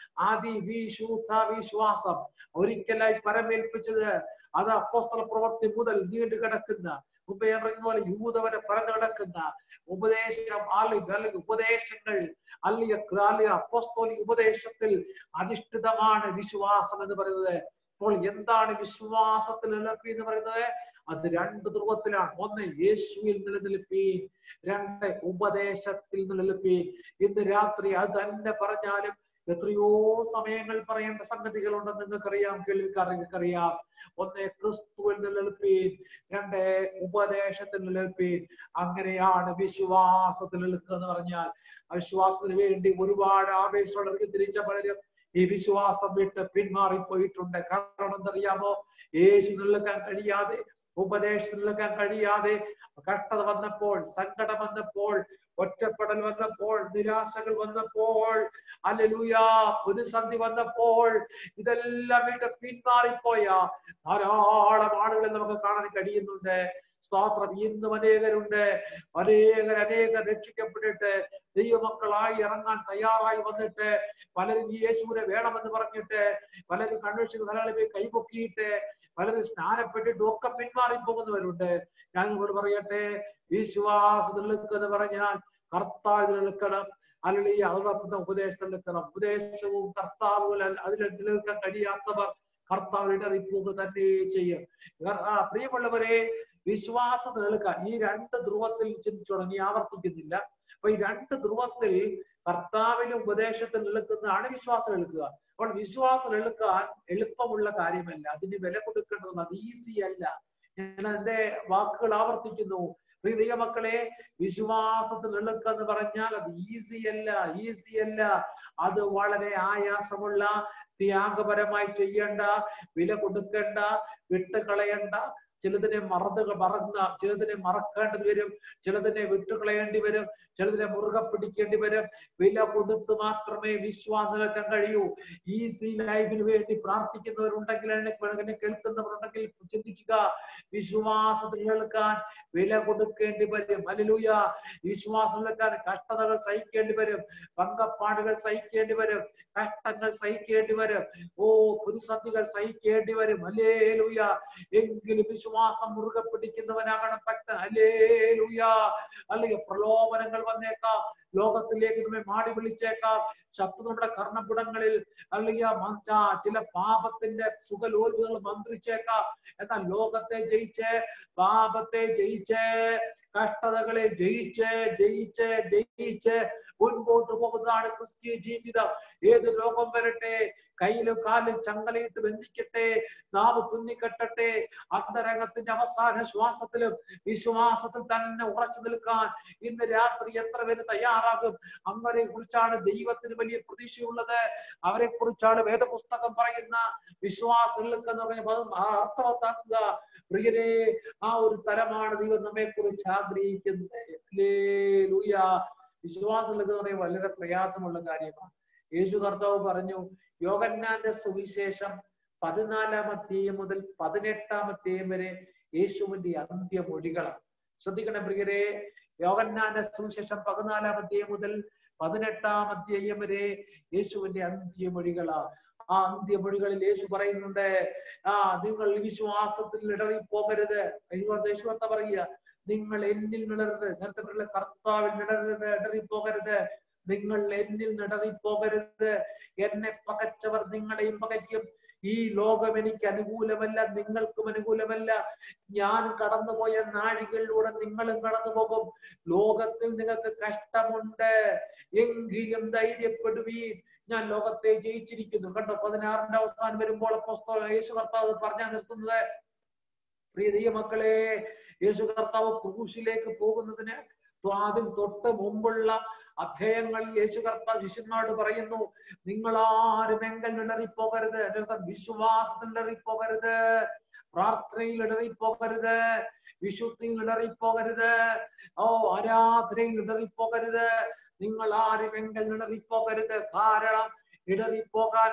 അതിവിശുദ്ധ വിശ്വാസം ഒരിക്കലായി പരമേൽപ്പിച്ചത് അത് അപ്പോസ്തല പ്രവർത്തി മുതൽ നീണ്ടു കിടക്കുന്ന മുമ്പേ ഞാൻ പറഞ്ഞ പോലെ യൂത വരെ പരന്നു കിടക്കുന്ന ഉപദേശം അല്ലെങ്കിൽ അല്ലെങ്കിൽ ഉപദേശങ്ങൾ അല്ലെങ്കിൽ അല്ലെങ്കിൽ അപ്പോസ്തോലിക ഉപദേശത്തിൽ അധിഷ്ഠിതമാണ് വിശ്വാസം എന്ന് പറയുന്നത് അപ്പോൾ എന്താണ് വിശ്വാസത്തിൽ നിലനിൽപ്പി എന്ന് പറയുന്നത് അത് രണ്ട് ധ്രുവത്തിലാണ് ഒന്ന് യേശുവിൽ നിലനിൽപ്പീൻ രണ്ട് ഉപദേശത്തിൽ നിലനിൽപ്പീൻ ഇന്ന് രാത്രി അത് തന്നെ പറഞ്ഞാലും എത്രയോ സമയങ്ങൾ പറയേണ്ട സംഗതികളുണ്ടെന്ന് നിങ്ങൾക്കറിയാം കേൾവിക്കാർക്കറിയാം ഒന്ന് ക്രിസ്തുവിൽ നിലനിൽപ്പീൻ രണ്ട് ഉപദേശത്തിൽ നിലനിൽപ്പീൻ അങ്ങനെയാണ് വിശ്വാസത്തിൽ നിൽക്കുക എന്ന് പറഞ്ഞാൽ ആ വിശ്വാസത്തിന് വേണ്ടി ഒരുപാട് ആവേശമുള്ളവർക്ക് തിരിച്ച പലരും ഈ വിശ്വാസം വിട്ട് പിന്മാറിപ്പോയിട്ടുണ്ട് കാരണം എന്തറിയാമോ യേശു നിൽക്കാൻ കഴിയാതെ ഉപദേശത്തിൽ നിൽക്കാൻ കഴിയാതെ കഷ്ടത വന്നപ്പോൾ സങ്കടം വന്നപ്പോൾ ഒറ്റപ്പെടൽ വന്നപ്പോൾ നിരാശകൾ വന്നപ്പോൾ അല്ലലൂയ പ്രതിസന്ധി വന്നപ്പോൾ ഇതെല്ലാം വീണ്ടും പിന്മാറിപ്പോയ ധാരാളം ആളുകളെ നമുക്ക് കാണാൻ കഴിയുന്നുണ്ട് സ്തോത്രം ഇന്നും അനേകരുണ്ട് അനേകർ അനേകർ രക്ഷിക്കപ്പെട്ടിട്ട് ദൈവമക്കളായി ഇറങ്ങാൻ തയ്യാറായി വന്നിട്ട് പലരും ഈ യേശുവിനെ വേണമെന്ന് പറഞ്ഞിട്ട് പലരും കൺവെൻഷൻ സ്ഥലങ്ങളിൽ പോയി കൈപൊക്കിയിട്ട് പലരും സ്നാനപ്പെട്ടിട്ട് ഒക്കെ പിന്മാറി പോകുന്നവരുണ്ട് ഞാൻ നിങ്ങളോട് പറയട്ടെ വിശ്വാസത്തിൽ നിൽക്കുന്ന പറഞ്ഞാൽ കർത്താവിൽ നിൽക്കണം അല്ലെങ്കിൽ ഈ അളവക്കുന്ന ഉപദേശത്തിൽ നിൽക്കണം ഉപദേശവും കർത്താവുകൾ അതിൽ നിലനിൽക്കാൻ കഴിയാത്തവർ കർത്താവിന്റെ റിപ്പോക്ക് തന്നെ ചെയ്യും ഇവർ- ആ, പ്രിയമുള്ളവരെ വിശ്വാസം നിലനിൽക്കാൻ ഈ രണ്ട് ധ്രുവത്തിൽ ചിന്തിച്ചു തുടങ്ങി ആവർത്തിക്കുന്നില്ല അപ്പൊ ഈ രണ്ട് ധ്രുവത്തിൽ കർത്താവിനും ഉപദേശത്തിൽ നിൽക്കുന്നതാണ് വിശ്വാസം നിൽക്കുക അപ്പോൾ വിശ്വാസം നിൽക്കാൻ എളുപ്പമുള്ള കാര്യമല്ല അതിന് വില കൊടുക്കേണ്ടത് അത് ഈസി അല്ല ഞാൻ എന്റെ വാക്കുകൾ ആവർത്തിക്കുന്നു പ്രിയ ദൈവമക്കളെ വിശ്വാസത്തിൽ നിൽക്കുക എന്ന് പറഞ്ഞാൽ അത് ഈസി അല്ല ഈസി അല്ല അത് വളരെ ആയാസമുള്ള ത്യാഗപരമായി ചെയ്യേണ്ട വില കൊടുക്കേണ്ട വിട്ടുകളയേണ്ട ചിലതിനെ മറന്ന് മറന്ന ചിലതിനെ മറക്കേണ്ടത് വരും ചിലതിനെ വിട്ടുകളയേണ്ടി വരും ചിലതിനെ മുറുകെ പിടിക്കേണ്ടി വരും വില കൊടുത്ത് മാത്രമേ വിശ്വാസം നിൽക്കാൻ കഴിയൂ ഈസി ലൈഫിന് വേണ്ടി പ്രാർത്ഥിക്കുന്നവരുണ്ടെങ്കിൽ എന്നെ എന്നെ കേൾക്കുന്നവരുണ്ടെങ്കിൽ ചിന്തിക്കുക വിശ്വാസത്തിൽ കേൾക്കാൻ വില കൊടുക്കേണ്ടി വരും അല്ലേലൂയ വിശ്വാസം നിൽക്കാൻ കഷ്ടതകൾ സഹിക്കേണ്ടി വരും പങ്കപ്പാടുകൾ സഹിക്കേണ്ടി വരും കഷ്ടങ്ങൾ സഹിക്കേണ്ടി വരും ഓ പ്രതിസന്ധികൾ സഹിക്കേണ്ടി വരും അല്ലേലൂയ എങ്കിലും വിശ്വാസം മുറുകെ പിടിക്കുന്നവനാകണം ഭക്തൻ അല്ലേലൂയ അല്ലെങ്കിൽ പ്രലോഭനങ്ങൾ വന്നേക്കാം ലോകത്തിലേക്ക് നമ്മെ മാടി വിളിച്ചേക്കാം ശത്രു നമ്മുടെ കർണപുടങ്ങളിൽ അല്ലെങ്കിൽ ആ മ- ആ ചില പാപത്തിന്റെ സുഖലോലുകൾ മന്ത്രിച്ചേക്കാം എന്നാൽ ലോകത്തെ ജയിച്ച് പാപത്തെ ജയിച്ച് കഷ്ടതകളെ ജയിച്ച് ജയിച്ച് ജയിച്ച് മുൻപോട്ട് പോകുന്നതാണ് ക്രിസ്തീയ ജീവിതം ഏത് ലോകം വരട്ടെ കയ്യിലും കാലും ചങ്ങലയിട്ട് ബന്ധിക്കട്ടെ നാവ് തുന്നിക്കെട്ടട്ടെ അന്തരംഗത്തിന്റെ അവസാന ശ്വാസത്തിലും വിശ്വാസത്തിൽ തന്നെ ഉറച്ചു നിൽക്കാൻ ഇന്ന് രാത്രി എത്ര പേര് തയ്യാറാകും അവരെ കുറിച്ചാണ് ദൈവത്തിന് വലിയ പ്രതീക്ഷയുള്ളത് അവരെ കുറിച്ചാണ് വേദപുസ്തകം പറയുന്ന വിശ്വാസം എന്ന് പറയുമ്പോൾ അത് അർത്ഥവത്താക്കുക പ്രിയരെ ആ ഒരു തലമാണ് ദൈവം നമ്മെ കുറിച്ച് ആഗ്രഹിക്കുന്നത് ഹല്ലേലൂയ. വിശ്വാസം എന്ന് പറയുന്നത് വളരെ പ്രയാസമുള്ള കാര്യമാണ് യേശു കർത്താവ് പറഞ്ഞു യോഗന്നാന്റെ സുവിശേഷം പതിനാലാം അധ്യായം മുതൽ പതിനെട്ടാം അധ്യായം വരെ യേശുവിന്റെ അന്ത്യമൊഴികളാണ് ശ്രദ്ധിക്കണം പ്രിയരെ യോഗന്നാന്റെ സുവിശേഷം പതിനാലാം അധ്യായം മുതൽ പതിനെട്ടാം അധ്യായം വരെ യേശുവിന്റെ അന്ത്യമൊഴികളാ ആ അന്ത്യമൊഴികളിൽ യേശു പറയുന്നുണ്ട് ആ നിങ്ങൾ വിശ്വാസത്തിൽ ഇടറി പോകരുത് യേശു എന്താ പറയുക നിങ്ങൾ എന്നിൽ നിടരുത് നേരത്തെ പറഞ്ഞ കർത്താവിൽ നിടരുത് ഇടറി പോകരുത് നിങ്ങൾ എന്നിൽ നിടറിപ്പോകരുത് എന്നെ പകച്ചവർ നിങ്ങളെയും പകയ്ക്കും ഈ ലോകം എനിക്ക് അനുകൂലമല്ല നിങ്ങൾക്കും അനുകൂലമല്ല ഞാൻ കടന്നുപോയ നാഴികളിലൂടെ നിങ്ങളും കടന്നു പോകും ലോകത്തിൽ നിങ്ങൾക്ക് കഷ്ടമുണ്ട് എങ്കിലും ധൈര്യപ്പെടുവീൻ ഞാൻ ലോകത്തെ ജയിച്ചിരിക്കുന്നു കണ്ടോ പതിനാറിന്റെ അവസാനം വരുമ്പോൾ അപ്പോസ്തലൻ യേശു കർത്താവ് പറഞ്ഞാൽ നിർത്തുന്നത് പ്രിയ ദൈവമക്കളെ യേശു കർത്താവ് ക്രൂശിലേക്ക് പോകുന്നതിന് അതിൽ തൊട്ട് മുമ്പുള്ള അധ്യായങ്ങളിൽ യേശു കർത്താവ് ശിഷ്യന്മാരോട് പറയുന്നു നിങ്ങൾ ആരും എങ്കൽ ഇടറിപ്പോകരുത് എൻ്റെ അർത്ഥം വിശ്വാസത്തിൽ ഇടറിപ്പോകരുത് പ്രാർത്ഥനയിൽ ഇടറിപ്പോകരുത് വിശുദ്ധിയിൽ ഇടറിപ്പോകരുത് ഓ ആരാധനയിൽ ഇടറിപ്പോകരുത് നിങ്ങൾ ആരും എങ്കൽ ഇടറിപ്പോകരുത് കാരണം ഇടറിപ്പോകാൻ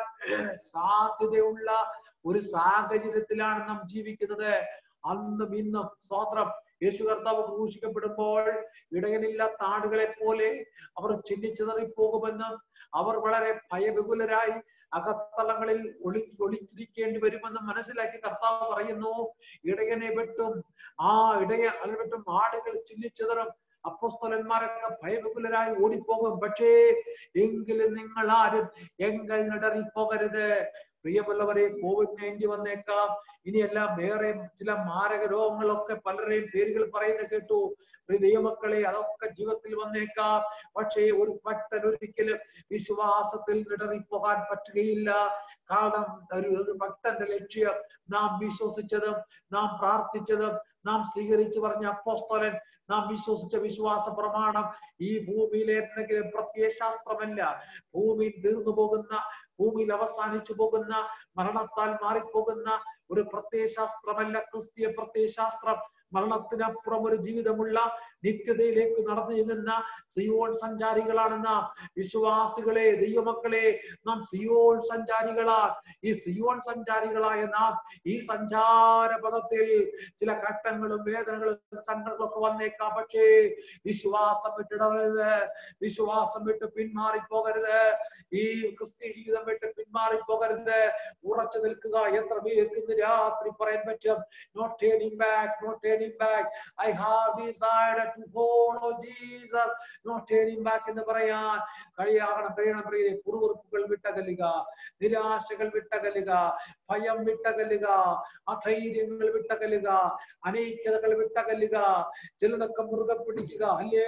സാധ്യതയുള്ള ഒരു സാഹചര്യത്തിലാണ് നാം ജീവിക്കുന്നത് അന്നും ഇന്നും സ്വോത്രം യേശു കർത്താവ് ക്രൂശിക്കപ്പെടുമ്പോൾ ഇടയനില്ലാത്ത ആടുകളെ പോലെ അവർ ചിന്നിച്ചിതറിപ്പോകുമെന്നും അവർ വളരെ ഭയവികുലരായി അകത്തളങ്ങളിൽ ഒളി ഒളിച്ചിരിക്കേണ്ടി വരുമെന്ന് മനസ്സിലാക്കി കർത്താവ് പറയുന്നു ഇടയനെ വെട്ടും ആ ഇടയ അല്ല വെട്ടും ആടുകൾ ചിന്നിച്ചിതറും അപ്പോസ്തലന്മാരൊക്കെ ഭയവികുലരായി ഓടിപ്പോകും പക്ഷേ എങ്കിലും നിങ്ങൾ ആരും എങ്കൽ നിടറിപ്പോകരുത് പ്രിയമുള്ളവരെ കോവിഡ് നയൻറ്റി വന്നേക്കാം ഇനിയെല്ലാം വേറെ ചില മാരക രോഗങ്ങളൊക്കെ പലരുടെയും പേരുകൾ പറയുന്നത് കേട്ടു പ്രിയ ദൈവമക്കളെ അതൊക്കെ ജീവിതത്തിൽ വന്നേക്കാം പക്ഷേ ഒരു ഭക്തൻ ഒരിക്കലും വിശ്വാസത്തിൽ നിടറിപ്പോകാൻ പറ്റുകയില്ല കാരണം ഒരു ഒരു ഭക്തന്റെ ലക്ഷ്യം നാം വിശ്വസിച്ചതും നാം പ്രാർത്ഥിച്ചതും നാം സ്വീകരിച്ചു പറഞ്ഞ അപ്പോസ്തലൻ നാം വിശ്വസിച്ച വിശ്വാസ പ്രമാണം ഈ ഭൂമിയിലെ എന്തെങ്കിലും പ്രത്യയശാസ്ത്രമല്ല ഭൂമിയിൽ തീർന്നു പോകുന്ന ഭൂമിയിൽ അവസാനിച്ചു പോകുന്ന മരണത്താൽ മാറിപ്പോകുന്ന ഒരു പ്രത്യയശാസ്ത്രമല്ല ക്രിസ്തീയ പ്രത്യയശാസ്ത്രം മരണത്തിനപ്പുറം ഒരു ജീവിതമുള്ള നിത്യതയിലേക്ക് നടന്നു നീങ്ങുന്ന സിയോൺ സഞ്ചാരികളാണ് നാം വിശ്വാസികളെ ദൈവമക്കളെ നാം സിയോൺ സഞ്ചാരികളാണ് ഈ സിയോൺ സഞ്ചാരികളായ നാം ഈ സഞ്ചാര പദത്തിൽ ചില ഘട്ടങ്ങളും വേദനകളും സങ്കടങ്ങളും ഒക്കെ വന്നേക്കാം പക്ഷേ വിശ്വാസം വിട്ടിടരുത് വിശ്വാസം വിട്ട് പിന്മാറിപ്പോകരുത് ഈ ക്രിസ്ത്യ ജീവിതം വിട്ട് പിന്മാറിപ്പോകരുത് ഉറച്ചു നിൽക്കുക എത്ര പേർക്ക് ഇന്ന് രാത്രി പറയാൻ പറ്റും not turning back not turning back I have decide to follow Jesus not turning back എന്ന് പറയാൻ കഴിയാകണം കഴിയണം പ്രിയരെ കുറുകുറുപ്പുകൾ വിട്ടകലുക നിരാശകൾ വിട്ടകലുക ഭയം വിട്ടകലുക അധൈര്യങ്ങൾ വിട്ടകലുക അനൈക്യതകൾ വിട്ടകലുക ചിലതൊക്കെ മുറുകെ പിടിക്കുക അല്ലേ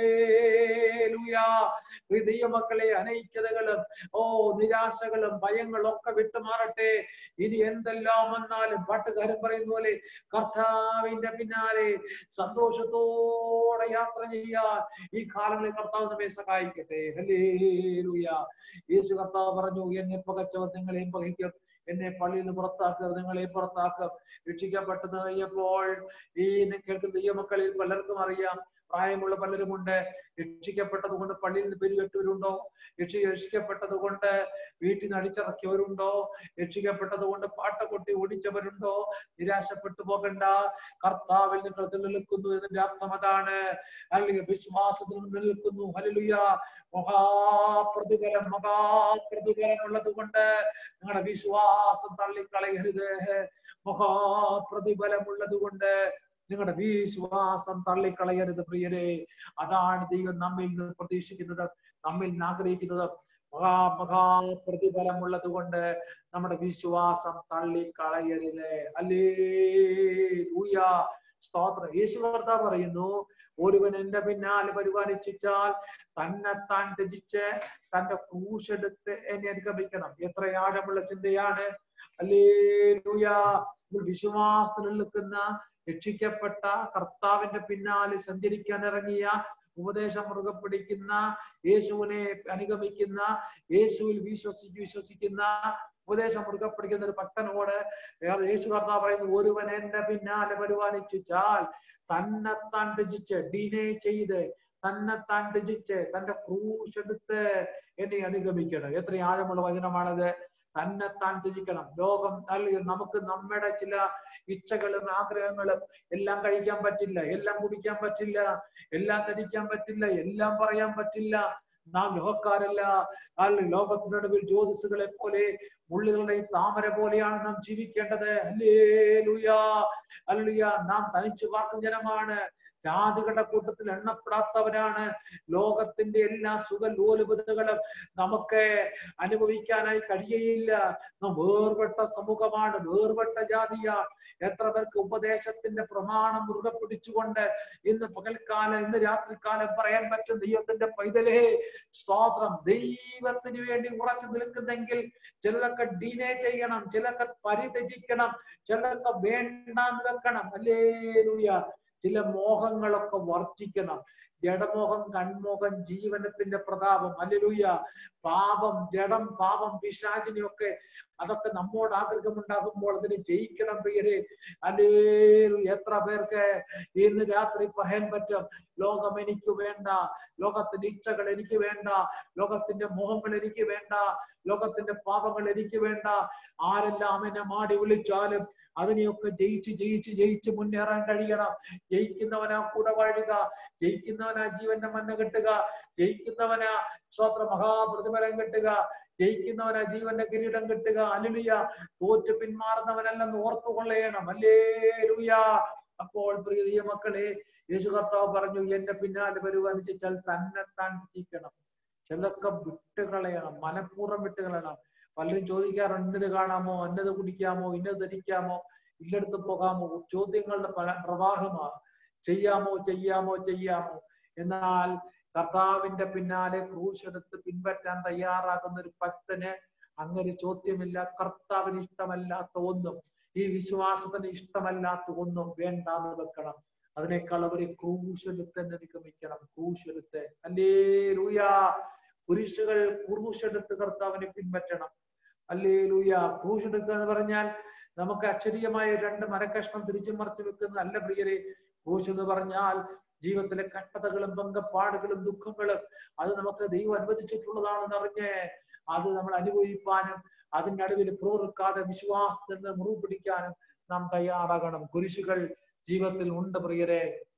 ദൈവമക്കളെ അനൈക്യതകളും ഓ നിരാശകളും ഭയങ്ങളും ഒക്കെ വിട്ടുമാറട്ടെ ഇനി എന്തെല്ലാം വന്നാലും പാട്ടുകാരൻ പറയുന്ന പോലെ കർത്താവിന്റെ പിന്നാലെ സന്തോഷത്തോടെ യാത്ര ചെയ്യാൻ ഈ കാലങ്ങളിൽ കർത്താവ് നമ്മെ സഹായിക്കട്ടെ ഹല്ലേ യേശു കർത്താവ് പറഞ്ഞു എന്നെ പകച്ചവർ നിങ്ങളെയും പകയ്ക്കും എന്നെ പള്ളിയിൽ നിന്ന് പുറത്താക്കുക നിങ്ങളെ പുറത്താക്കും രക്ഷിക്കപ്പെട്ടത് കഴിഞ്ഞപ്പോൾ ഈ എന്നെ കേൾക്കുന്ന ദൈവമക്കളിൽ പലർക്കും അറിയാം പ്രായമുള്ള പലരുമുണ്ട് രക്ഷിക്കപ്പെട്ടത് കൊണ്ട് പള്ളിയിൽ നിന്ന് പെരുകെട്ടവരുണ്ടോ രക്ഷി രക്ഷിക്കപ്പെട്ടത് കൊണ്ട് വീട്ടിൽ നിന്ന് അടിച്ചിറക്കിയവരുണ്ടോ രക്ഷിക്കപ്പെട്ടത് കൊണ്ട് പാട്ട കൊട്ടി ഓടിച്ചവരുണ്ടോ നിരാശപ്പെട്ടു പോകണ്ട കർത്താവിൽ നിങ്ങൾ നിലനിൽക്കുന്നു എന്നതിന്റെ അർത്ഥം അതാണ് അല്ലെങ്കിൽ വിശ്വാസത്തിൽ നിലനിൽക്കുന്നു ഹല്ലേലൂയ മഹാപ്രതിഫലം മഹാപ്രതിഫലം ഉള്ളത് കൊണ്ട് നിങ്ങളുടെ വിശ്വാസം തള്ളിക്കളയരുത് മഹാപ്രതിഫലം ഉള്ളത് കൊണ്ട് നിങ്ങളുടെ വിശ്വാസം തള്ളിക്കളയരുത് പ്രിയരെ അതാണ് ദൈവം നമ്മിൽ നിന്ന് പ്രതീക്ഷിക്കുന്നത് നമ്മിൽ നിന്ന് ആഗ്രഹിക്കുന്നത് മഹാ മഹാപ്രതിഫലം ഉള്ളത് കൊണ്ട് നമ്മുടെ വിശ്വാസം തള്ളിക്കളയരുത് അല്ലേ ലൂയ സ്തോത്രം യേശു കർത്താവ് പറയുന്നു ഒരുവൻ എന്റെ പിന്നാലെ പരിപാലിച്ചാൽ തന്നെത്താൻ ത്യജിച്ച് തന്റെ ക്രൂശെടുത്ത് എന്നെ അനുഗമിക്കണം എത്ര ആഴമുള്ള ചിന്തയാണ് അല്ലേ ലൂയ വിശ്വാസത്തിൽ നിൽക്കുന്ന രക്ഷിക്കപ്പെട്ട കർത്താവിന്റെ പിന്നാലെ സഞ്ചരിക്കാൻ ഇറങ്ങിയ ഉപദേശം മുറുകെ പിടിക്കുന്ന യേശുവിനെ അനുഗമിക്കുന്ന യേശുവിൽ വിശ്വസിച്ച് വിശ്വസിക്കുന്ന ഉപദേശം മുറുകെ പിടിക്കുന്ന ഒരു ഭക്തനോട് വേറെ യേശു കർത്താവ് പറയുന്നു ഒരുവൻ എന്റെ പിന്നാലെ പരിപാലിച്ചാൽ തന്നെത്താൻ ത്യജിച്ച് ഡിനേ ചെയ്ത് തന്നെത്താൻ ത്യജിച്ച് തന്റെ ക്രൂശ് എടുത്ത് എന്നെ അനുഗമിക്കണം എത്ര ആഴമുള്ള വചനമാണത് തന്നെത്താൻ ത്യജിക്കണം ലോകം അല്ലെങ്കിൽ നമുക്ക് നമ്മുടെ ചില ഇച്ഛകളും ആഗ്രഹങ്ങളും എല്ലാം കഴിക്കാൻ പറ്റില്ല എല്ലാം കുടിക്കാൻ പറ്റില്ല എല്ലാം ധരിക്കാൻ പറ്റില്ല എല്ലാം പറയാൻ പറ്റില്ല നാം ലോകക്കാരല്ല അല്ലെങ്കിൽ ലോകത്തിനടുവിൽ ജ്യോതിസുകളെ പോലെ മുള്ളുകളുടെ താമര പോലെയാണ് നാം ജീവിക്കേണ്ടത് അല്ലേ ലുയാ അല്ലുയ നാം തനിച്ചു പാർത്ത ജനമാണ് ജാതികളുടെ കൂട്ടത്തിൽ എണ്ണപ്പെടാത്തവരാണ് ലോകത്തിന്റെ എല്ലാ സുഖലോലുപതകളും നമുക്ക് അനുഭവിക്കാനായി കഴിയയില്ല നാം വേർപെട്ട സമൂഹമാണ് വേർപെട്ട ജാതിയ എത്ര പേർക്ക് ഉപദേശത്തിന്റെ പ്രമാണം മുറുകെ പിടിച്ചുകൊണ്ട് ഇന്ന് പകൽക്കാലം ഇന്ന് രാത്രികാലം പറയാൻ പറ്റും ദൈവത്തിന്റെ പൈതലേ സ്തോത്രം ദൈവത്തിന് വേണ്ടി ഉറച്ചു നിൽക്കുന്നെങ്കിൽ ചിലതൊക്കെ ഡീനേ ചെയ്യണം ചിലതൊക്കെ പരിത്യജിക്കണം ചിലതൊക്കെ വേണ്ടാന്ന് വെക്കണം അല്ലേ ചില മോഹങ്ങളൊക്കെ വർജിക്കണം ജഡമോഹം കൺമോഹം ജീവനത്തിന്റെ പ്രതാപം അല്ലലൂയ പാപം ജഡം പാപം പിശാചിനെയൊക്കെ അതൊക്കെ നമ്മോട് ആഗ്രഹമുണ്ടാകുമ്പോൾ അതിനെ ജയിക്കണം പ്രിയരെ അല്ലേ എത്ര പേർക്ക് ഇന്ന് രാത്രി പറയാൻ പറ്റും ലോകം എനിക്ക് വേണ്ട ലോകത്തിന്റെ ഇച്ഛകൾ എനിക്ക് വേണ്ട ലോകത്തിന്റെ മോഹങ്ങൾ എനിക്ക് വേണ്ട ലോകത്തിന്റെ പാപങ്ങൾ എനിക്ക് വേണ്ട ആരെല്ലാം എന്നെ മാടി വിളിച്ചാലും അതിനെയൊക്കെ ജയിച്ച് ജയിച്ച് ജയിച്ച് മുന്നേറാൻ കഴിയണം ജയിക്കുന്നവനാ കൂടെ വാഴുക ജയിക്കുന്നവനാ ജീവന്റെ മന്ന കെട്ടുക ജയിക്കുന്നവനാ സ്വത്ര മഹാപ്രതിഫലം കെട്ടുക ജയിക്കുന്നവനാ ജീവന്റെ കിരീടം കെട്ടുക അലുലിയ തോറ്റ് പിന്മാറുന്നവനല്ലെന്ന് ഓർത്തു കൊള്ളയണം അല്ലേ ലൂയ അപ്പോൾ പ്രിയ മക്കളെ യേശു കർത്താവ് പറഞ്ഞു എന്റെ പിന്നാലെ വരുവാനിച്ചാൽ തന്നെ താൻ തിരിക്കണം ചിലതൊക്കെ വിട്ടുകളയണം മനഃപൂർവ്വം വിട്ടുകളയണം പലരും ചോദിക്കാറുണ്ട് ഇന്നത് കാണാമോ അന്നത് കുടിക്കാമോ ഇന്നത് ധരിക്കാമോ ഇല്ലടുത്ത് പോകാമോ ചോദ്യങ്ങളുടെ പല പ്രവാഹമാണ് ചെയ്യാമോ ചെയ്യാമോ ചെയ്യാമോ എന്നാൽ കർത്താവിന്റെ പിന്നാലെ ക്രൂശ് എടുത്ത് പിൻപറ്റാൻ തയ്യാറാകുന്ന ഒരു ഭക്തന് അങ്ങനെ ചോദ്യമില്ല കർത്താവിന് ഇഷ്ടമല്ലാത്ത ഒന്നും ഈ വിശ്വാസത്തിന് ഇഷ്ടമല്ലാത്ത ഒന്നും വേണ്ടാന്ന് വെക്കണം അതിനേക്കാൾ അവരെ ക്രൂശെടുത്ത് തന്നെ നിഗമിക്കണം ക്രൂശെടുത്ത് അല്ലേ ലൂയ പുരുഷകൾ ക്രൂശെടുത്ത് കർത്താവിനെ പിൻപറ്റണം അല്ലേ ലൂയ ക്രൂശെടുക്കുക എന്ന് പറഞ്ഞാൽ നമുക്ക് അക്ഷരീയമായ രണ്ട് മരക്കഷ്ണം തിരിച്ചു മറിച്ചു വെക്കുന്ന അല്ല പ്രിയരെ ക്രൂശ് എന്ന് പറഞ്ഞാൽ ജീവിതത്തിലെ കഷ്ടതകളും പങ്കപ്പാടുകളും ദുഃഖങ്ങളും അത് നമുക്ക് ദൈവം അനുവദിച്ചിട്ടുള്ളതാണെന്ന് അറിഞ്ഞ് അത് നമ്മൾ അനുഭവിപ്പാനും അതിന്റെ നടുവിൽ പ്രവർക്കാതെ വിശ്വാസത്തിൽ നിന്ന് മുറിവ് പിടിക്കാനും നാം തയ്യാറാകണം കുരിശുകൾ ജീവിതത്തിൽ ഉണ്ട് പ്രിയരെ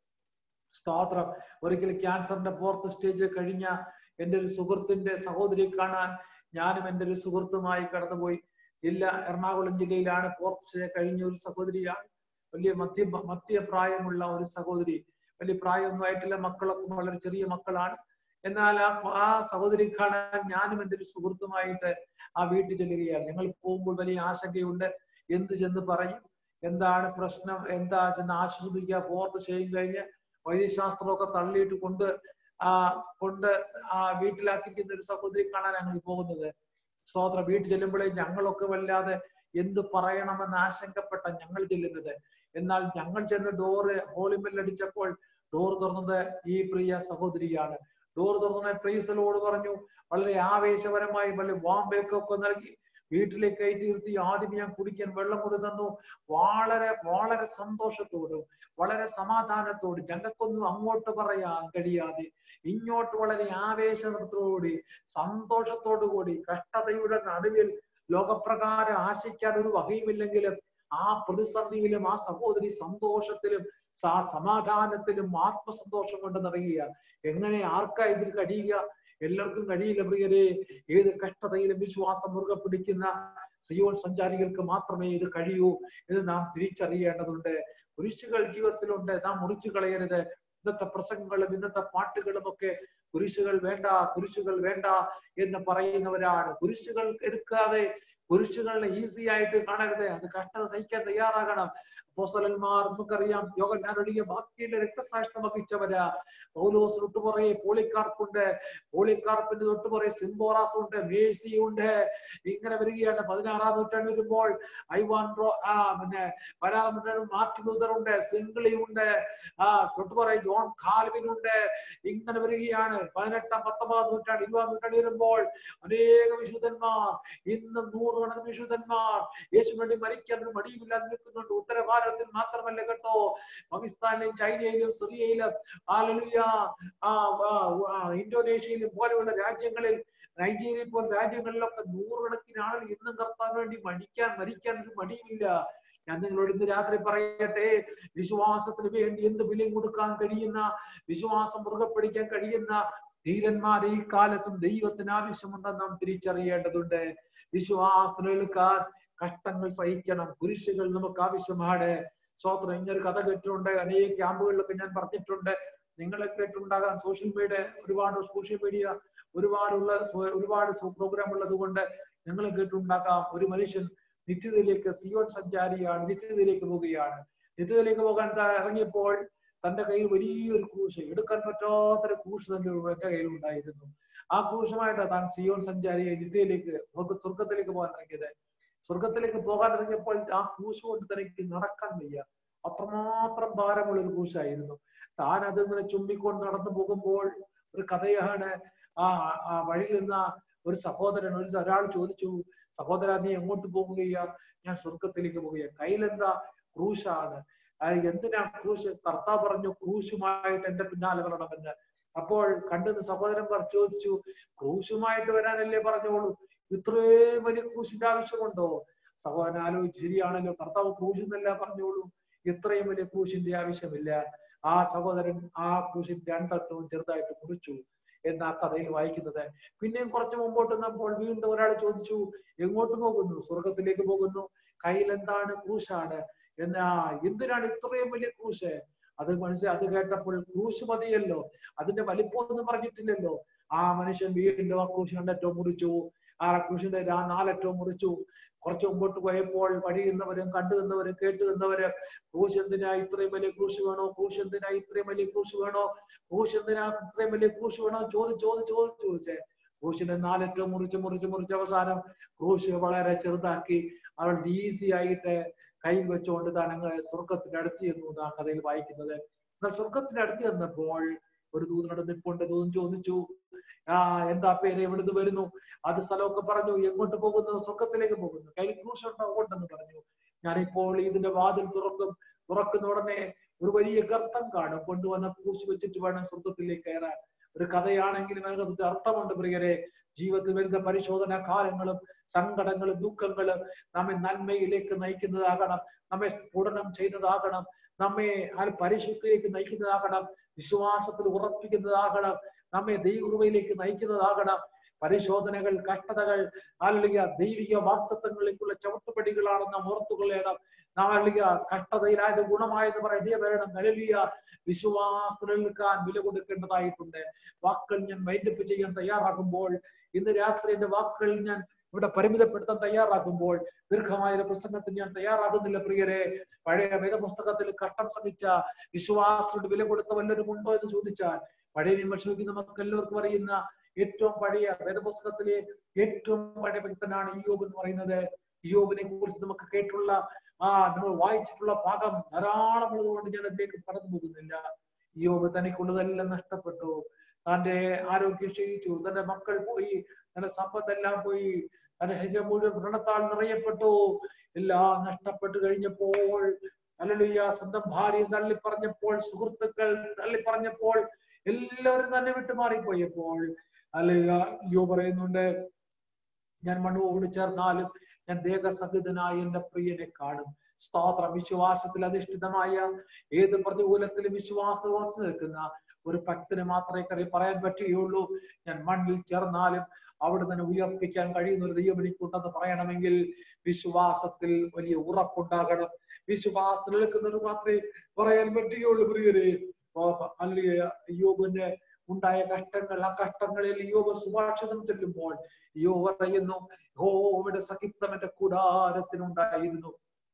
സ്തോത്രം ഒരിക്കൽ ക്യാൻസറിന്റെ ഫോർത്ത് സ്റ്റേജ് കഴിഞ്ഞ എൻ്റെ ഒരു സുഹൃത്തിന്റെ സഹോദരിയെ കാണാൻ ഞാനും എൻ്റെ ഒരു സുഹൃത്തുമായി കടന്നുപോയി ജില്ല എറണാകുളം ജില്ലയിലാണ് ഫോർത്ത് സ്റ്റേജ് കഴിഞ്ഞ ഒരു സഹോദരിയാണ് വലിയ മധ്യ മധ്യപ്രായമുള്ള ഒരു സഹോദരി വലിയ പ്രായമൊന്നും ആയിട്ടില്ല മക്കളൊക്കെ വളരെ ചെറിയ മക്കളാണ് എന്നാൽ ആ ആ സഹോദരി കാണാൻ ഞാനും എൻ്റെ ഒരു സുഹൃത്തുമായിട്ട് ആ വീട്ടിൽ ചെല്ലുകയാണ് ഞങ്ങൾ പോകുമ്പോൾ വലിയ ആശങ്കയുണ്ട് എന്ത് ചെന്ന് പറയും എന്താണ് പ്രശ്നം എന്താ ചെന്ന് ആശ്വസിപ്പിക്കുക ഫോർത്ത് ചെയ്യും കഴിഞ്ഞ് വൈദ്യശാസ്ത്രമൊക്കെ തള്ളിയിട്ട് കൊണ്ട് ആ കൊണ്ട് ആ വീട്ടിലാക്കിയിരിക്കുന്ന ഒരു സഹോദരി കാണാൻ ഞങ്ങൾ പോകുന്നത് സ്തോത്ര വീട്ടിൽ ചെല്ലുമ്പോഴേ ഞങ്ങളൊക്കെ വല്ലാതെ എന്ത് പറയണമെന്ന് ആശങ്കപ്പെട്ട ഞങ്ങൾ ചെല്ലുന്നത് എന്നാൽ ഞങ്ങൾ ചെന്ന് ഡോറ് ഹോളിമെല്ലടിച്ചപ്പോൾ ഡോർ തുറന്നത് ഈ പ്രിയ സഹോദരിയാണ് ഡോർ തുറന്ന പ്രീസലോട് പറഞ്ഞു വളരെ ആവേശപരമായി വളരെ വാം വെൽക്കൊക്കെ നൽകി വീട്ടിലേക്ക് കയറ്റി നിർത്തി ആദ്യം ഞാൻ കുടിക്കാൻ വെള്ളം കൂടി തന്നു വളരെ വളരെ സന്തോഷത്തോടും വളരെ സമാധാനത്തോടും ഞങ്ങൾക്കൊന്നും അങ്ങോട്ട് പറയാൻ കഴിയാതെ ഇങ്ങോട്ട് വളരെ ആവേശത്തോടുകൂടി സന്തോഷത്തോടു കൂടി കഷ്ടതയുടെ നടുവിൽ ലോകപ്രകാരം ആശിക്കാൻ ഒരു വകയുമില്ലെങ്കിലും ആ പ്രതിസന്ധിയിലും ആ സഹോദരി സന്തോഷത്തിലും ആ സമാധാനത്തിലും ആത്മസന്തോഷം കൊണ്ട് നിറയുക എങ്ങനെ ആർക്കാ ഇതിൽ കഴിയുക എല്ലാവർക്കും കഴിയില്ല പ്രിയരെ ഏത് കഷ്ടതയിലും വിശ്വാസം മുറുകെ പിടിക്കുന്ന സിയോൺ സഞ്ചാരികൾക്ക് മാത്രമേ ഇത് കഴിയൂ ഇത് നാം തിരിച്ചറിയേണ്ടതുണ്ട് കുരിശുകൾ ജീവിതത്തിലുണ്ട് നാം മുറിച്ചു കളയരുത് ഇന്നത്തെ പ്രസംഗങ്ങളും ഇന്നത്തെ പാട്ടുകളും ഒക്കെ കുരിശുകൾ വേണ്ട കുരിശുകൾ വേണ്ട എന്ന് പറയുന്നവരാണ് കുരിശുകൾ എടുക്കാതെ കുരിശുകളെ ഈസി ആയിട്ട് കാണരുത് അത് കഷ്ടത സഹിക്കാൻ തയ്യാറാകണം അപ്പോസ്തലന്മാർ നമുക്കറിയാം യോഗ ഞാൻ ഒഴികെ ബാക്കിയുടെ രക്തസാക്ഷിത്വം വഹിച്ചവരാ പൗലോസ് തൊട്ടുപുറയെ പോളിക്കാർപ്പുണ്ട് പോളിക്കാർപ്പിന്റെ തൊട്ടുപുറയെ സിംബോറാസ് ഉണ്ട് മേഴ്സി ഉണ്ട് ഇങ്ങനെ വരികയാണ് പതിനാറാം നൂറ്റാണ്ട് വരുമ്പോൾ ഐവാൻ റോ ആ പിന്നെ പതിനാറാം നൂറ്റാണ്ട് മാർട്ടിൻ ലൂതർ ഉണ്ട് സിംഗ്ലി ഉണ്ട് ആ തൊട്ടുപുറയെ ജോൺ കാൽവിൻ ഉണ്ട് ഇങ്ങനെ വരികയാണ് പതിനെട്ടാം പത്തൊമ്പതാം നൂറ്റാണ്ട് ഇരുപതാം നൂറ്റാണ്ട് വരുമ്പോൾ അനേക വിശുദ്ധന്മാർ ഇന്നും നൂറുകണക്കിന് വിശുദ്ധന്മാർ യേശു വേണ്ടി മരിക്കാൻ ഒരു മടിയുമില്ലാതെ നിൽക്കുന്നുണ്ട് ഉത്തര ഭാരതത്തിൽ മാത്രമല്ല കേട്ടോ പാകിസ്ഥാനിലും ചൈനയിലും സിറിയയിലും ആലലുയ ആ ആ, ഇന്തോനേഷ്യയിലും പോലെയുള്ള രാജ്യങ്ങളിൽ നൈജീരിയ പോലുള്ള രാജ്യങ്ങളിലൊക്കെ നൂറുകണക്കിന് ആളുകൾ ഇന്നും കർത്താൻ വേണ്ടി മടിക്കാൻ മരിക്കാൻ ഒരു മടിയുമില്ല ഞാൻ നിങ്ങളോട് ഇന്ന് രാത്രി പറയട്ടെ വിശ്വാസത്തിന് വേണ്ടി എന്ത് വിലയും കൊടുക്കാൻ കഴിയുന്ന വിശ്വാസം മുറുകെ പിടിക്കാൻ കഴിയുന്ന ധീരന്മാർ ഈ കാലത്തും ദൈവത്തിന് ആവശ്യമുണ്ടെന്ന് നാം തിരിച്ചറിയേണ്ടതുണ്ട് വിശ്വാസത്തിൽ എടുക്കാൻ കഷ്ടങ്ങൾ സഹിക്കണം കുരിശുകൾ നമുക്ക് ആവശ്യമാണ് സ്വോത്രം ഇങ്ങനൊരു കഥ കേട്ടിട്ടുണ്ട് അനേക ക്യാമ്പുകളിലൊക്കെ ഞാൻ പറഞ്ഞിട്ടുണ്ട് നിങ്ങളെ കേട്ടിട്ടുണ്ടാകാം സോഷ്യൽ മീഡിയ ഒരുപാട് സോഷ്യൽ മീഡിയ ഒരുപാടുള്ള സോ- ഒരുപാട് പ്രോഗ്രാം ഉള്ളത് കൊണ്ട് നിങ്ങൾ കേട്ടിട്ടുണ്ടാകാം ഒരു മനുഷ്യൻ നിത്യതയിലേക്ക് സിയോൺ സഞ്ചാരിയാണ് നിത്യതയിലേക്ക് പോവുകയാണ് നിത്യതയിലേക്ക് പോകാൻ താൻ ഇറങ്ങിയപ്പോൾ തന്റെ കയ്യിൽ വലിയൊരു ക്രൂശ് എടുക്കാൻ പറ്റാത്തൊരു ക്രൂശ് തന്റെ എന്റെ കയ്യിൽ ഉണ്ടായിരുന്നു ആ ക്രൂശുമായിട്ടാണ് താൻ സിയോൺ സഞ്ചാരിയെ നിത്യയിലേക്ക് സ്വർഗ്ഗ- സ്വർഗത്തിലേക്ക് പോകാൻ ഇറങ്ങിയത് സ്വർഗത്തിലേക്ക് പോകാൻ ഇറങ്ങിയപ്പോൾ ആ ക്രൂശ് കൊണ്ട് തനിക്ക് നടക്കാൻ വയ്യ അത്രമാത്രം ഭാരമുള്ള ഒരു ക്രൂശായിരുന്നു താൻ അതിങ്ങനെ ചുമ്മിക്കൊണ്ട് നടന്നു പോകുമ്പോൾ ഒരു കഥയാണ് ആ ആ വഴിയിൽ നിന്ന ഒരു സഹോദരൻ ഒരു ഒരാൾ ചോദിച്ചു സഹോദര നീ എങ്ങോട്ട് പോകുകയാ ഞാൻ സ്വർഗത്തിലേക്ക് പോകുകയാ കയ്യിലെന്താ ക്രൂശാണ് ആ, എന്തിനാ ക്രൂശ് കർത്താവ് പറഞ്ഞു ക്രൂശുമായിട്ട് എന്റെ പിന്നാലെ വരണമെന്ന് അപ്പോൾ കണ്ടെന്ന് സഹോദരൻ പറ ചോദിച്ചു ക്രൂശുമായിട്ട് വരാനല്ലേ പറഞ്ഞോളൂ ഇത്രയും വലിയ ക്രൂശിന്റെ ആവശ്യമുണ്ടോ സഹോദരൻ ആലോചിച്ച് ശരിയാണല്ലോ കർത്താവ് ക്രൂശ് എന്നല്ല പറഞ്ഞോളൂ ഇത്രയും വലിയ ക്രൂശിന്റെ ആവശ്യമില്ല ആ സഹോദരൻ ആ ക്രൂശിൻ രണ്ടറ്റവും ചെറുതായിട്ട് മുറിച്ചു എന്ന ആ കഥയിൽ വായിക്കുന്നത് പിന്നെയും കുറച്ച് മുമ്പോട്ട് വന്നപ്പോൾ വീണ്ടും ഒരാൾ ചോദിച്ചു എങ്ങോട്ട് പോകുന്നു സ്വർഗത്തിലേക്ക് പോകുന്നു കയ്യിൽ എന്താണ് ക്രൂശാണ് എന്നാ എന്തിനാണ് ഇത്രയും വലിയ ക്രൂശ് അത് മനസ്സിൽ അത് കേട്ടപ്പോൾ ക്രൂശ് മതിയല്ലോ അതിന്റെ വലിപ്പമൊന്നും പറഞ്ഞിട്ടില്ലല്ലോ ആ മനുഷ്യൻ വീണ്ടും ആ ക്രൂശ് രണ്ടറ്റവും മുറിച്ചു ആ ക്രൂശിന്റെ ആ നാലറ്റവും മുറിച്ചു കുറച്ച് മുമ്പോട്ട് പോയപ്പോൾ വഴി നിന്നവരും കണ്ടു നിന്നവരും കേട്ടു നിന്നവരും ക്രൂശ് എന്തിനാ ഇത്രയും വലിയ ക്രൂശ് വേണോ ക്രൂശ് എന്തിനാ ഇത്രയും വലിയ ക്രൂശ് വേണോ ക്രൂശ് എന്തിനാ ഇത്രയും വലിയ ക്രൂശ് വേണോ ചോദിച്ച് ചോദിച്ച് ചോദിച്ച് ചോദിച്ചേ ക്രൂശിന്റെ നാലറ്റവും മുറിച്ച് മുറിച്ച് മുറിച്ച് അവസാനം ക്രൂശ് വളരെ ചെറുതാക്കി അവൾ ഈസി ആയിട്ട് കയ്യിൽ വെച്ചുകൊണ്ട് താൻ അങ്ങ് സ്വർഗത്തിന്റെ അടുത്ത് ചെന്നു എന്നാ കഥയിൽ വായിക്കുന്നത് എന്നാൽ സ്വർഗത്തിന്റെ അടുത്ത് ചെന്നപ്പോൾ ഒരു ദൂതനോട് നിപ്പുണ്ട് ദൂതൻ ചോദിച്ചു ആ എന്താ പേര് എവിടുന്ന് വരുന്നു അത് സ്ഥലമൊക്കെ പറഞ്ഞു എങ്ങോട്ട് പോകുന്നു സ്വർഗത്തിലേക്ക് പോകുന്നു കയ്യിൽ ക്രൂശ് ഉണ്ടോ ഉണ്ടെന്ന് പറഞ്ഞു ഞാനിപ്പോൾ ഇതിന്റെ വാതിൽ തുറക്കും തുറക്കുന്ന ഉടനെ ഒരു വലിയ ഗർത്തം കാണും കൊണ്ടുവന്ന പൂശി വെച്ചിട്ട് വേണം സ്വർഗത്തിലേക്ക് കയറാൻ ഒരു കഥയാണെങ്കിലും അതിനകത്ത് അർത്ഥമുണ്ട് പ്രിയരെ ജീവിതത്തിൽ വരുന്ന പരിശോധന കാലങ്ങളും സങ്കടങ്ങളും ദുഃഖങ്ങളും നമ്മെ നന്മയിലേക്ക് നയിക്കുന്നതാകണം നമ്മെ സ്ഫുടനം ചെയ്യുന്നതാകണം നമ്മെ ആ പരിശുദ്ധിയിലേക്ക് നയിക്കുന്നതാകണം വിശ്വാസത്തിൽ ഉറപ്പിക്കുന്നതാകണം നമ്മെ ദൈവകൃപയിലേക്ക് നയിക്കുന്നതാകണം പരിശോധനകൾ കഷ്ടതകൾ അല്ലെങ്കിൽ ദൈവിക വാക്തത്വങ്ങളിലേക്കുള്ള ചവിട്ടുപടികളാണെന്ന് നാം ഓർത്തുകൊള്ളണം നാം അല്ലെങ്കിൽ കഷ്ടതയിലായത് ഗുണമായെന്ന് പറയേണ്ടി വരണം നിലവിയ വിശ്വാസത്തിൽ നിൽക്കാൻ വില കൊടുക്കേണ്ടതായിട്ടുണ്ട് വാക്കുകൾ ഞാൻ മൈൻഡപ്പ് ചെയ്യാൻ തയ്യാറാകുമ്പോൾ ഇന്ന് രാത്രി എന്റെ വാക്കുകൾ ഞാൻ ഇവിടെ പരിമിതപ്പെടുത്താൻ തയ്യാറാക്കുമ്പോൾ ദീർഘമായ ഒരു പ്രസംഗത്തിന് ഞാൻ തയ്യാറാകുന്നില്ല പ്രിയരെ പഴയ വേദപുസ്തകത്തിൽ കട്ടം സഹിച്ച വിശ്വാസത്തോട് വില കൊടുത്ത വല്ലവരും ഉണ്ടോ എന്ന് ചോദിച്ചാൽ പഴയ വിമർശിക്കുന്ന നമുക്ക് എല്ലാവർക്കും അറിയുന്ന ഏറ്റവും പഴയ വേദപുസ്തകത്തിലെ ഏറ്റവും പഴയ ഭക്തനാണ് ഇയോബ് എന്ന് പറയുന്നത് ഇയോബിനെ കുറിച്ച് നമുക്ക് കേട്ടുള്ള ആ നമ്മൾ വായിച്ചിട്ടുള്ള ഭാഗം ധാരാളം ഉള്ളതുകൊണ്ട് ഞാൻ അതിലേക്ക് കടന്നു പോകുന്നില്ല ഇയോബ് തനിക്കുള്ളതെല്ലാം നഷ്ടപ്പെട്ടു തന്റെ ആരോഗ്യം ക്ഷയിച്ചു തന്റെ മക്കൾ പോയി തന്റെ സമ്പത്തെല്ലാം പോയി തന്റെ ഹജ മുഴുവൻ വ്രണത്താൽ നിറയപ്പെട്ടു എല്ലാം നഷ്ടപ്പെട്ടു കഴിഞ്ഞപ്പോൾ അല്ലലുയ്യ സ്വന്തം ഭാര്യ തള്ളി പറഞ്ഞപ്പോൾ സുഹൃത്തുക്കൾ തള്ളി പറഞ്ഞപ്പോൾ എല്ലാവരും തന്നെ വിട്ടു മാറിപ്പോയപ്പോൾ അല്ലയ്യ യോ പറയുന്നുണ്ട് ഞാൻ മണ്ണുവോട് ചേർന്നാലും ഞാൻ ദേഹസഹിതനായ എന്റെ പ്രിയനെ കാണും സ്തോത്രം വിശ്വാസത്തിൽ അധിഷ്ഠിതമായ ഏത് പ്രതികൂലത്തിലും വിശ്വാസം ഉറച്ചു നിൽക്കുന്ന ഒരു ഭക്തന് മാത്രമേ കറി പറയാൻ പറ്റുകയുള്ളൂ ഞാൻ മണ്ണിൽ ചേർന്നാലും അവിടെ തന്നെ ഉയർപ്പിക്കാൻ കഴിയുന്ന ഒരു ദൈവം എനിക്കുണ്ടെന്ന് പറയണമെങ്കിൽ വിശ്വാസത്തിൽ വലിയ ഉറപ്പുണ്ടാകണം വിശ്വാസത്തിൽ നിൽക്കുന്നവർ മാത്രമേ പറയാൻ പറ്റുകയുള്ളൂ പ്രിയരെ അല്ലെങ്കിൽ യോബിന്റെ ഉണ്ടായ കഷ്ടങ്ങൾ ആ കഷ്ടങ്ങളിൽ യോബ് സുഭാഷിതം ചെല്ലുമ്പോൾ യോ പറയുന്നു യോബിന്റെ സഹിത്വം എന്റെ കൂടാരത്തിനുണ്ടായിരുന്നു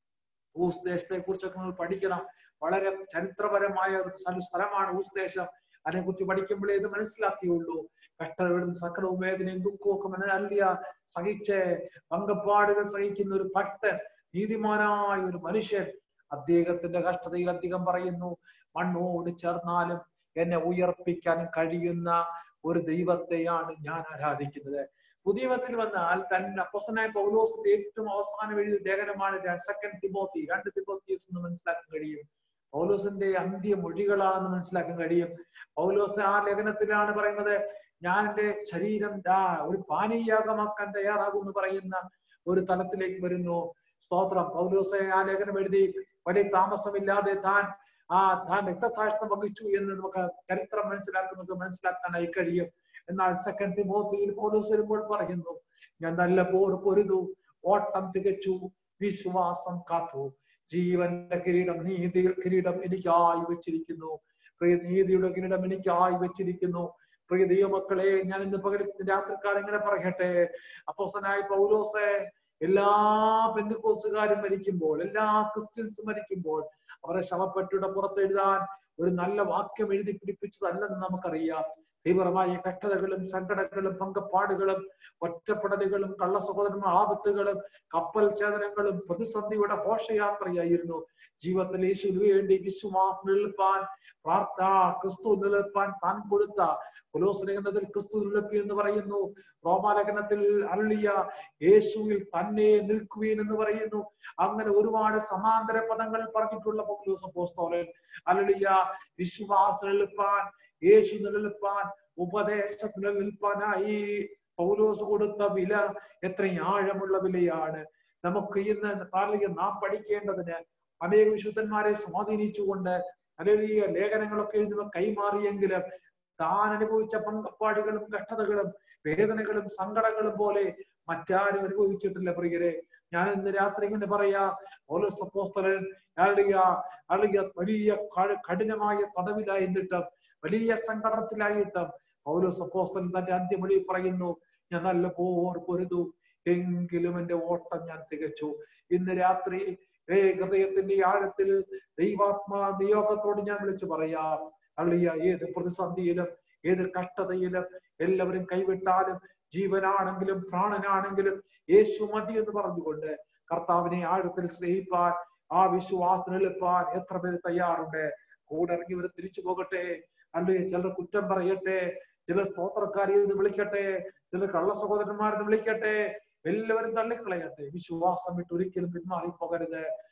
ഊസ് ദേശത്തെ കുറിച്ചൊക്കെ നമ്മൾ പഠിക്കണം വളരെ ചരിത്രപരമായ ഒരു സ്ഥലമാണ് ഊസ് ദേശം അതിനെ കുറിച്ച് പഠിക്കുമ്പോഴേ ഇത് മനസ്സിലാക്കിയുള്ളൂ കഷ്ടപ്പെടുന്ന സകലവും വേദനയും ദുഃഖവും ഒക്കെ മനസ്സിലാ സഹിച്ച് പങ്കപ്പാടുകൾ സഹിക്കുന്ന ഒരു ഭക്തൻ നീതിമാനായ ഒരു മനുഷ്യൻ അദ്ദേഹത്തിന്റെ കഷ്ടതയിൽ അധികം പറയുന്നു മണ്ണോട് ചേർന്നാലും എന്നെ ഉയർപ്പിക്കാൻ കഴിയുന്ന ഒരു ദൈവത്തെയാണ് ഞാൻ ആരാധിക്കുന്നത് പുതിയമത്തിൽ വന്നാൽ തന്നെ അപ്പൊസനായ പൗലോസിന്റെ ഏറ്റവും അവസാനം എഴുതിയ ലേഖനമാണ് സെക്കൻഡ് തിമോത്തി രണ്ട് തിമോത്തിയസ് എന്ന് മനസ്സിലാക്കാൻ കഴിയും പൗലോസിന്റെ അന്ത്യ മൊഴികളാണെന്ന് മനസ്സിലാക്കാൻ കഴിയും പൗലോസ് ആ ലേഖനത്തിലാണ് പറയുന്നത് ഞാൻ എന്റെ ശരീരം ഒരു പാനീയാഗമാക്കാൻ തയ്യാറാകുമെന്ന് പറയുന്ന ഒരു തലത്തിലേക്ക് വരുന്നു സ്തോത്രം പൗലോസെ ആ ലേഖനം എഴുതി വലിയ താമസമില്ലാതെ താൻ ആ താൻ രക്തസാക്ഷിത്വം വഹിച്ചു എന്ന് നമുക്ക് ചരിത്രം മനസ്സിലാക്കുന്നത് മനസ്സിലാക്കാനായി കഴിയും എന്നാൽ സെക്കൻഡ് തിമോത്തിയിൽ പൗലോസ് വരുമ്പോൾ പറയുന്നു ഞാൻ നല്ല പോർ പൊരുതു ഓട്ടം തികച്ചു വിശ്വാസം കാത്തു ജീവന്റെ കിരീടം നീതി കിരീടം എനിക്കായി വെച്ചിരിക്കുന്നു പ്രിയ നീതിയുടെ കിരീടം എനിക്കായി വെച്ചിരിക്കുന്നു പ്രിയ ദൈവമക്കളെ ഞാൻ ഇന്ന് പകൽ രാത്രിക്കാലം ഇങ്ങനെ പറയട്ടെ അപ്പോസനായ പൗലോസെ എല്ലാ ബന്ധുക്കോസുകാരും മരിക്കുമ്പോൾ എല്ലാ ക്രിസ്ത്യൻസും മരിക്കുമ്പോൾ അവരെ ശവപ്പെട്ടിയുടെ പുറത്തെഴുതാൻ ഒരു നല്ല വാക്യം എഴുതി പിടിപ്പിച്ചതല്ലെന്ന് നമുക്കറിയാം തീവ്രമായ കഷ്ടതകളും സങ്കടങ്ങളും പങ്കപ്പാടുകളും ഒറ്റപ്പെടലുകളും കള്ള സഹോദരന്മാർ ആപത്തുകളും കപ്പൽ ഛേദനങ്ങളും പ്രതിസന്ധിയുടെ ഘോഷയാത്രയായിരുന്നു ജീവിതത്തിൽ യേശുവിന് വേണ്ടി വിശ്വാസം നിലനിൽപ്പാൻ പ്രാർത്ഥ ക്രിസ്തു നിലനിൽപ്പാൻ താൻ കൊടുത്ത കുലോസ്ലേഖനത്തിൽ ക്രിസ്തു നിലനിൽപ്പി എന്ന് പറയുന്നു റോമാലേഖനത്തിൽ അരുളിയ യേശുവിൽ തന്നെ നിൽക്കുവീൻ എന്ന് പറയുന്നു അങ്ങനെ ഒരുപാട് സമാന്തര പദങ്ങൾ പറഞ്ഞിട്ടുള്ള പൗലോസ് അപ്പോസ്തോലൻ അരുളിയ വിശ്വാസം നിലനിൽപ്പാൻ യേശു നിലനിൽപ്പാൻ ഉപദേശത്തിൽ നിലനിൽപ്പാനായി പൗലോസ് കൊടുത്ത വില എത്ര ആഴമുള്ള വിലയാണ് നമുക്ക് ഇന്ന് അല്ലെങ്കിൽ നാം പഠിക്കേണ്ടതിന് അനേക വിശുദ്ധന്മാരെ സ്വാധീനിച്ചുകൊണ്ട് അല്ലെങ്കിൽ ലേഖനങ്ങളൊക്കെ എഴുതുക കൈമാറിയെങ്കിലും താൻ അനുഭവിച്ച പങ്കപ്പാടുകളും കഷ്ടതകളും വേദനകളും സങ്കടങ്ങളും പോലെ മറ്റാരും അനുഭവിച്ചിട്ടില്ല പ്രിയരെ ഞാൻ ഇന്ന് രാത്രി ഇങ്ങനെ പറയാ ഓരോ സപ്പോസ്തലൻ അയാളുടെ അയാളുടെ വലിയ കഠിനമായ തടവിലായിരുന്നിട്ടും വലിയ സങ്കടത്തിലായിട്ടും ഓരോ സപ്പോസ്തലൻ തന്റെ അന്ത്യമൊഴി പറയുന്നു ഞാൻ നല്ല പോർ പൊരുതു എങ്കിലും എന്റെ ഓട്ടം ഞാൻ തികച്ചു ഇന്ന് രാത്രി ഏ ഹൃദയത്തിന്റെ ആഴത്തിൽ ദൈവാത്മാ നിയോഗത്തോട് ഞാൻ വിളിച്ചു പറയാം അള്ളിയ ഏത് പ്രതിസന്ധിയിലും ഏത് കഷ്ടതയിലും എല്ലാവരും കൈവിട്ടാലും ജീവനാണെങ്കിലും പ്രാണനാണെങ്കിലും യേശു മതി എന്ന് പറഞ്ഞുകൊണ്ട് കർത്താവിനെ ആഴത്തിൽ സ്നേഹിപ്പാൻ ആ വിശ്വാസത്തിന് എളുപ്പാൻ എത്ര പേര് തയ്യാറുണ്ട് കൂടെ ഇറങ്ങിയവർ തിരിച്ചു പോകട്ടെ അല്ലെ ചിലർ കുറ്റം പറയട്ടെ ചിലർ സ്തോത്രക്കാരി എന്ന് വിളിക്കട്ടെ ചിലർ കള്ള സഹോദരന്മാരെന്ന് വിളിക്കട്ടെ എല്ലാവരും തള്ളിക്കളയട്ടെ വിശ്വാസം വിട്ട് ഒരിക്കലും പിന്മാറി പോകരുത്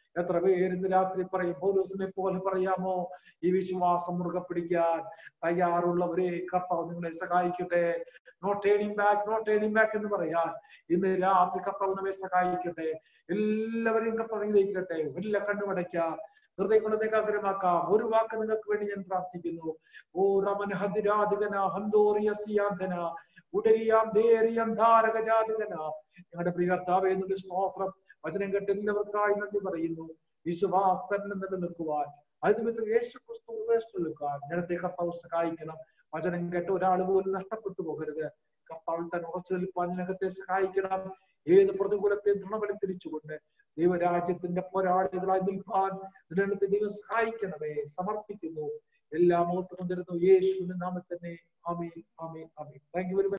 എത്ര പേര് ഇന്ന് രാത്രി പറയും പൗലോസിനെ പോലെ പറയാമോ ഈ വിശ്വാസം മുറുകെ പിടിക്കാൻ തയ്യാറുള്ളവരെ കർത്താവ് നിങ്ങളെ സഹായിക്കട്ടെ no turning back no turning back എന്ന് പറയാൻ ഇന്ന് രാത്രി കർത്താവ് നമ്മെ സഹായിക്കട്ടെ എല്ലാവരെയും കർത്താവിലേക്കട്ടെ എല്ലാ കണ്ണുമടയ്ക്കാം ഹൃദയങ്ങളെ അഗ്രമാക്കാം ഒരു വാക്ക് നിങ്ങൾക്ക് വേണ്ടി ഞാൻ പ്രാർത്ഥിക്കുന്നു ഓ റമൻ ഹദിരാധികന ഹന്തോറിയ സിയാന്തന ഉടരിയാം ധേറിയം ധാരകജാതികന ഞങ്ങളുടെ പ്രിയ കർത്താവേ എന്നൊരു സ്തോത്രം വചനം കേട്ട് എല്ലാവർക്കായി നന്ദി പറയുന്നു വിശ്വാസത്തിൽ നിലനിൽക്കുവാൻ അത് നിമിത്തം യേശു ക്രിസ്തു ഉപേക്ഷിക്കാൻ ഞങ്ങളുടെ കർത്താവ് സഹായിക്കണം വചനം കേട്ട് ഒരാൾ പോലും നഷ്ടപ്പെട്ടു പോകരുത് കർത്താവിൽ തന്നെ ഉറച്ചു നിൽപ്പാൻ ജനത്തെ സഹായിക്കണം ഏത് പ്രതികൂലത്തെ ദൃഢബലത്തിരിച്ചുകൊണ്ട് ദൈവരാജ്യത്തിന്റെ പോരാളികളായി നിൽപ്പാൻ ഇതിനടുത്ത് ദൈവം സഹായിക്കണമേ സമർപ്പിക്കുന്നു എല്ലാ മുഖത്തും തരുന്നു യേശുവിന്റെ നാമത്തിൽ തന്നെ ആമീൻ ആമീൻ ആമീൻ താങ്ക് യു വെരി മച്ച്